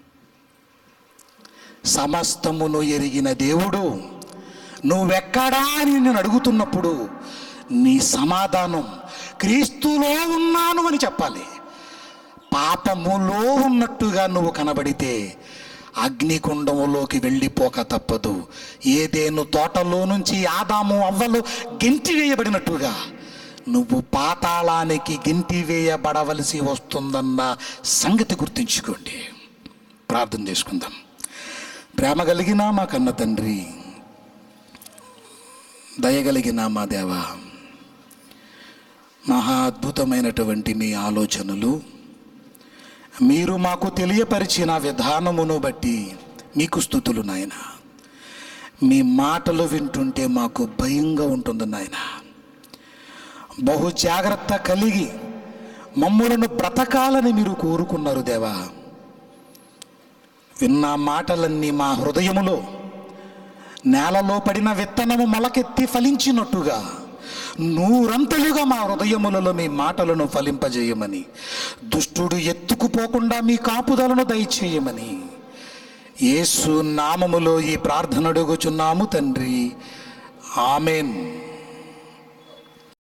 సమస్తమును ఎరిగిన దేవుడు నువ్వెక్కడా అని నేను అడుగుతున్నప్పుడు నీ సమాధానం క్రీస్తులో ఉన్నాను అని చెప్పాలి పాపములో ఉన్నట్టుగా నువ్వు కనబడితే అగ్నికుండములోకి వెళ్ళిపోక తప్పదు ఏదేను తోటలో నుంచి ఆదాము అవ్వలు గెంటి వేయబడినట్టుగా నువ్వు పాతాళానికి గెంటి వేయబడవలసి వస్తుందన్న సంగతి గుర్తుంచుకోండి ప్రార్థన చేసుకుందాం ప్రేమ కలిగిన మా కన్న తండ్రి దయగలిగిన మా దేవ మహా అద్భుతమైనటువంటి మీ ఆలోచనలు మీరు మాకు తెలియపరిచిన విధానమును బట్టి మీకు స్థుతులు నాయన మీ మాటలు వింటుంటే మాకు భయంగా ఉంటుంది నాయన బహు జాగ్రత్త కలిగి మమ్ములను బ్రతకాలని మీరు కోరుకున్నారు దేవా విన్న మాటలన్నీ మా హృదయములో నేలలో పడిన విత్తనము మొలకెత్తి ఫలించినట్టుగా నూరంతలుగా మా హృదయములలో మీ మాటలను ఫలింపజేయమని దుష్టుడు ఎత్తుకుపోకుండా మీ కాపుదలను దయచేయమని యేసు నామములో ఈ ప్రార్థన అడుగుచున్నాము తండ్రి ఆమెన్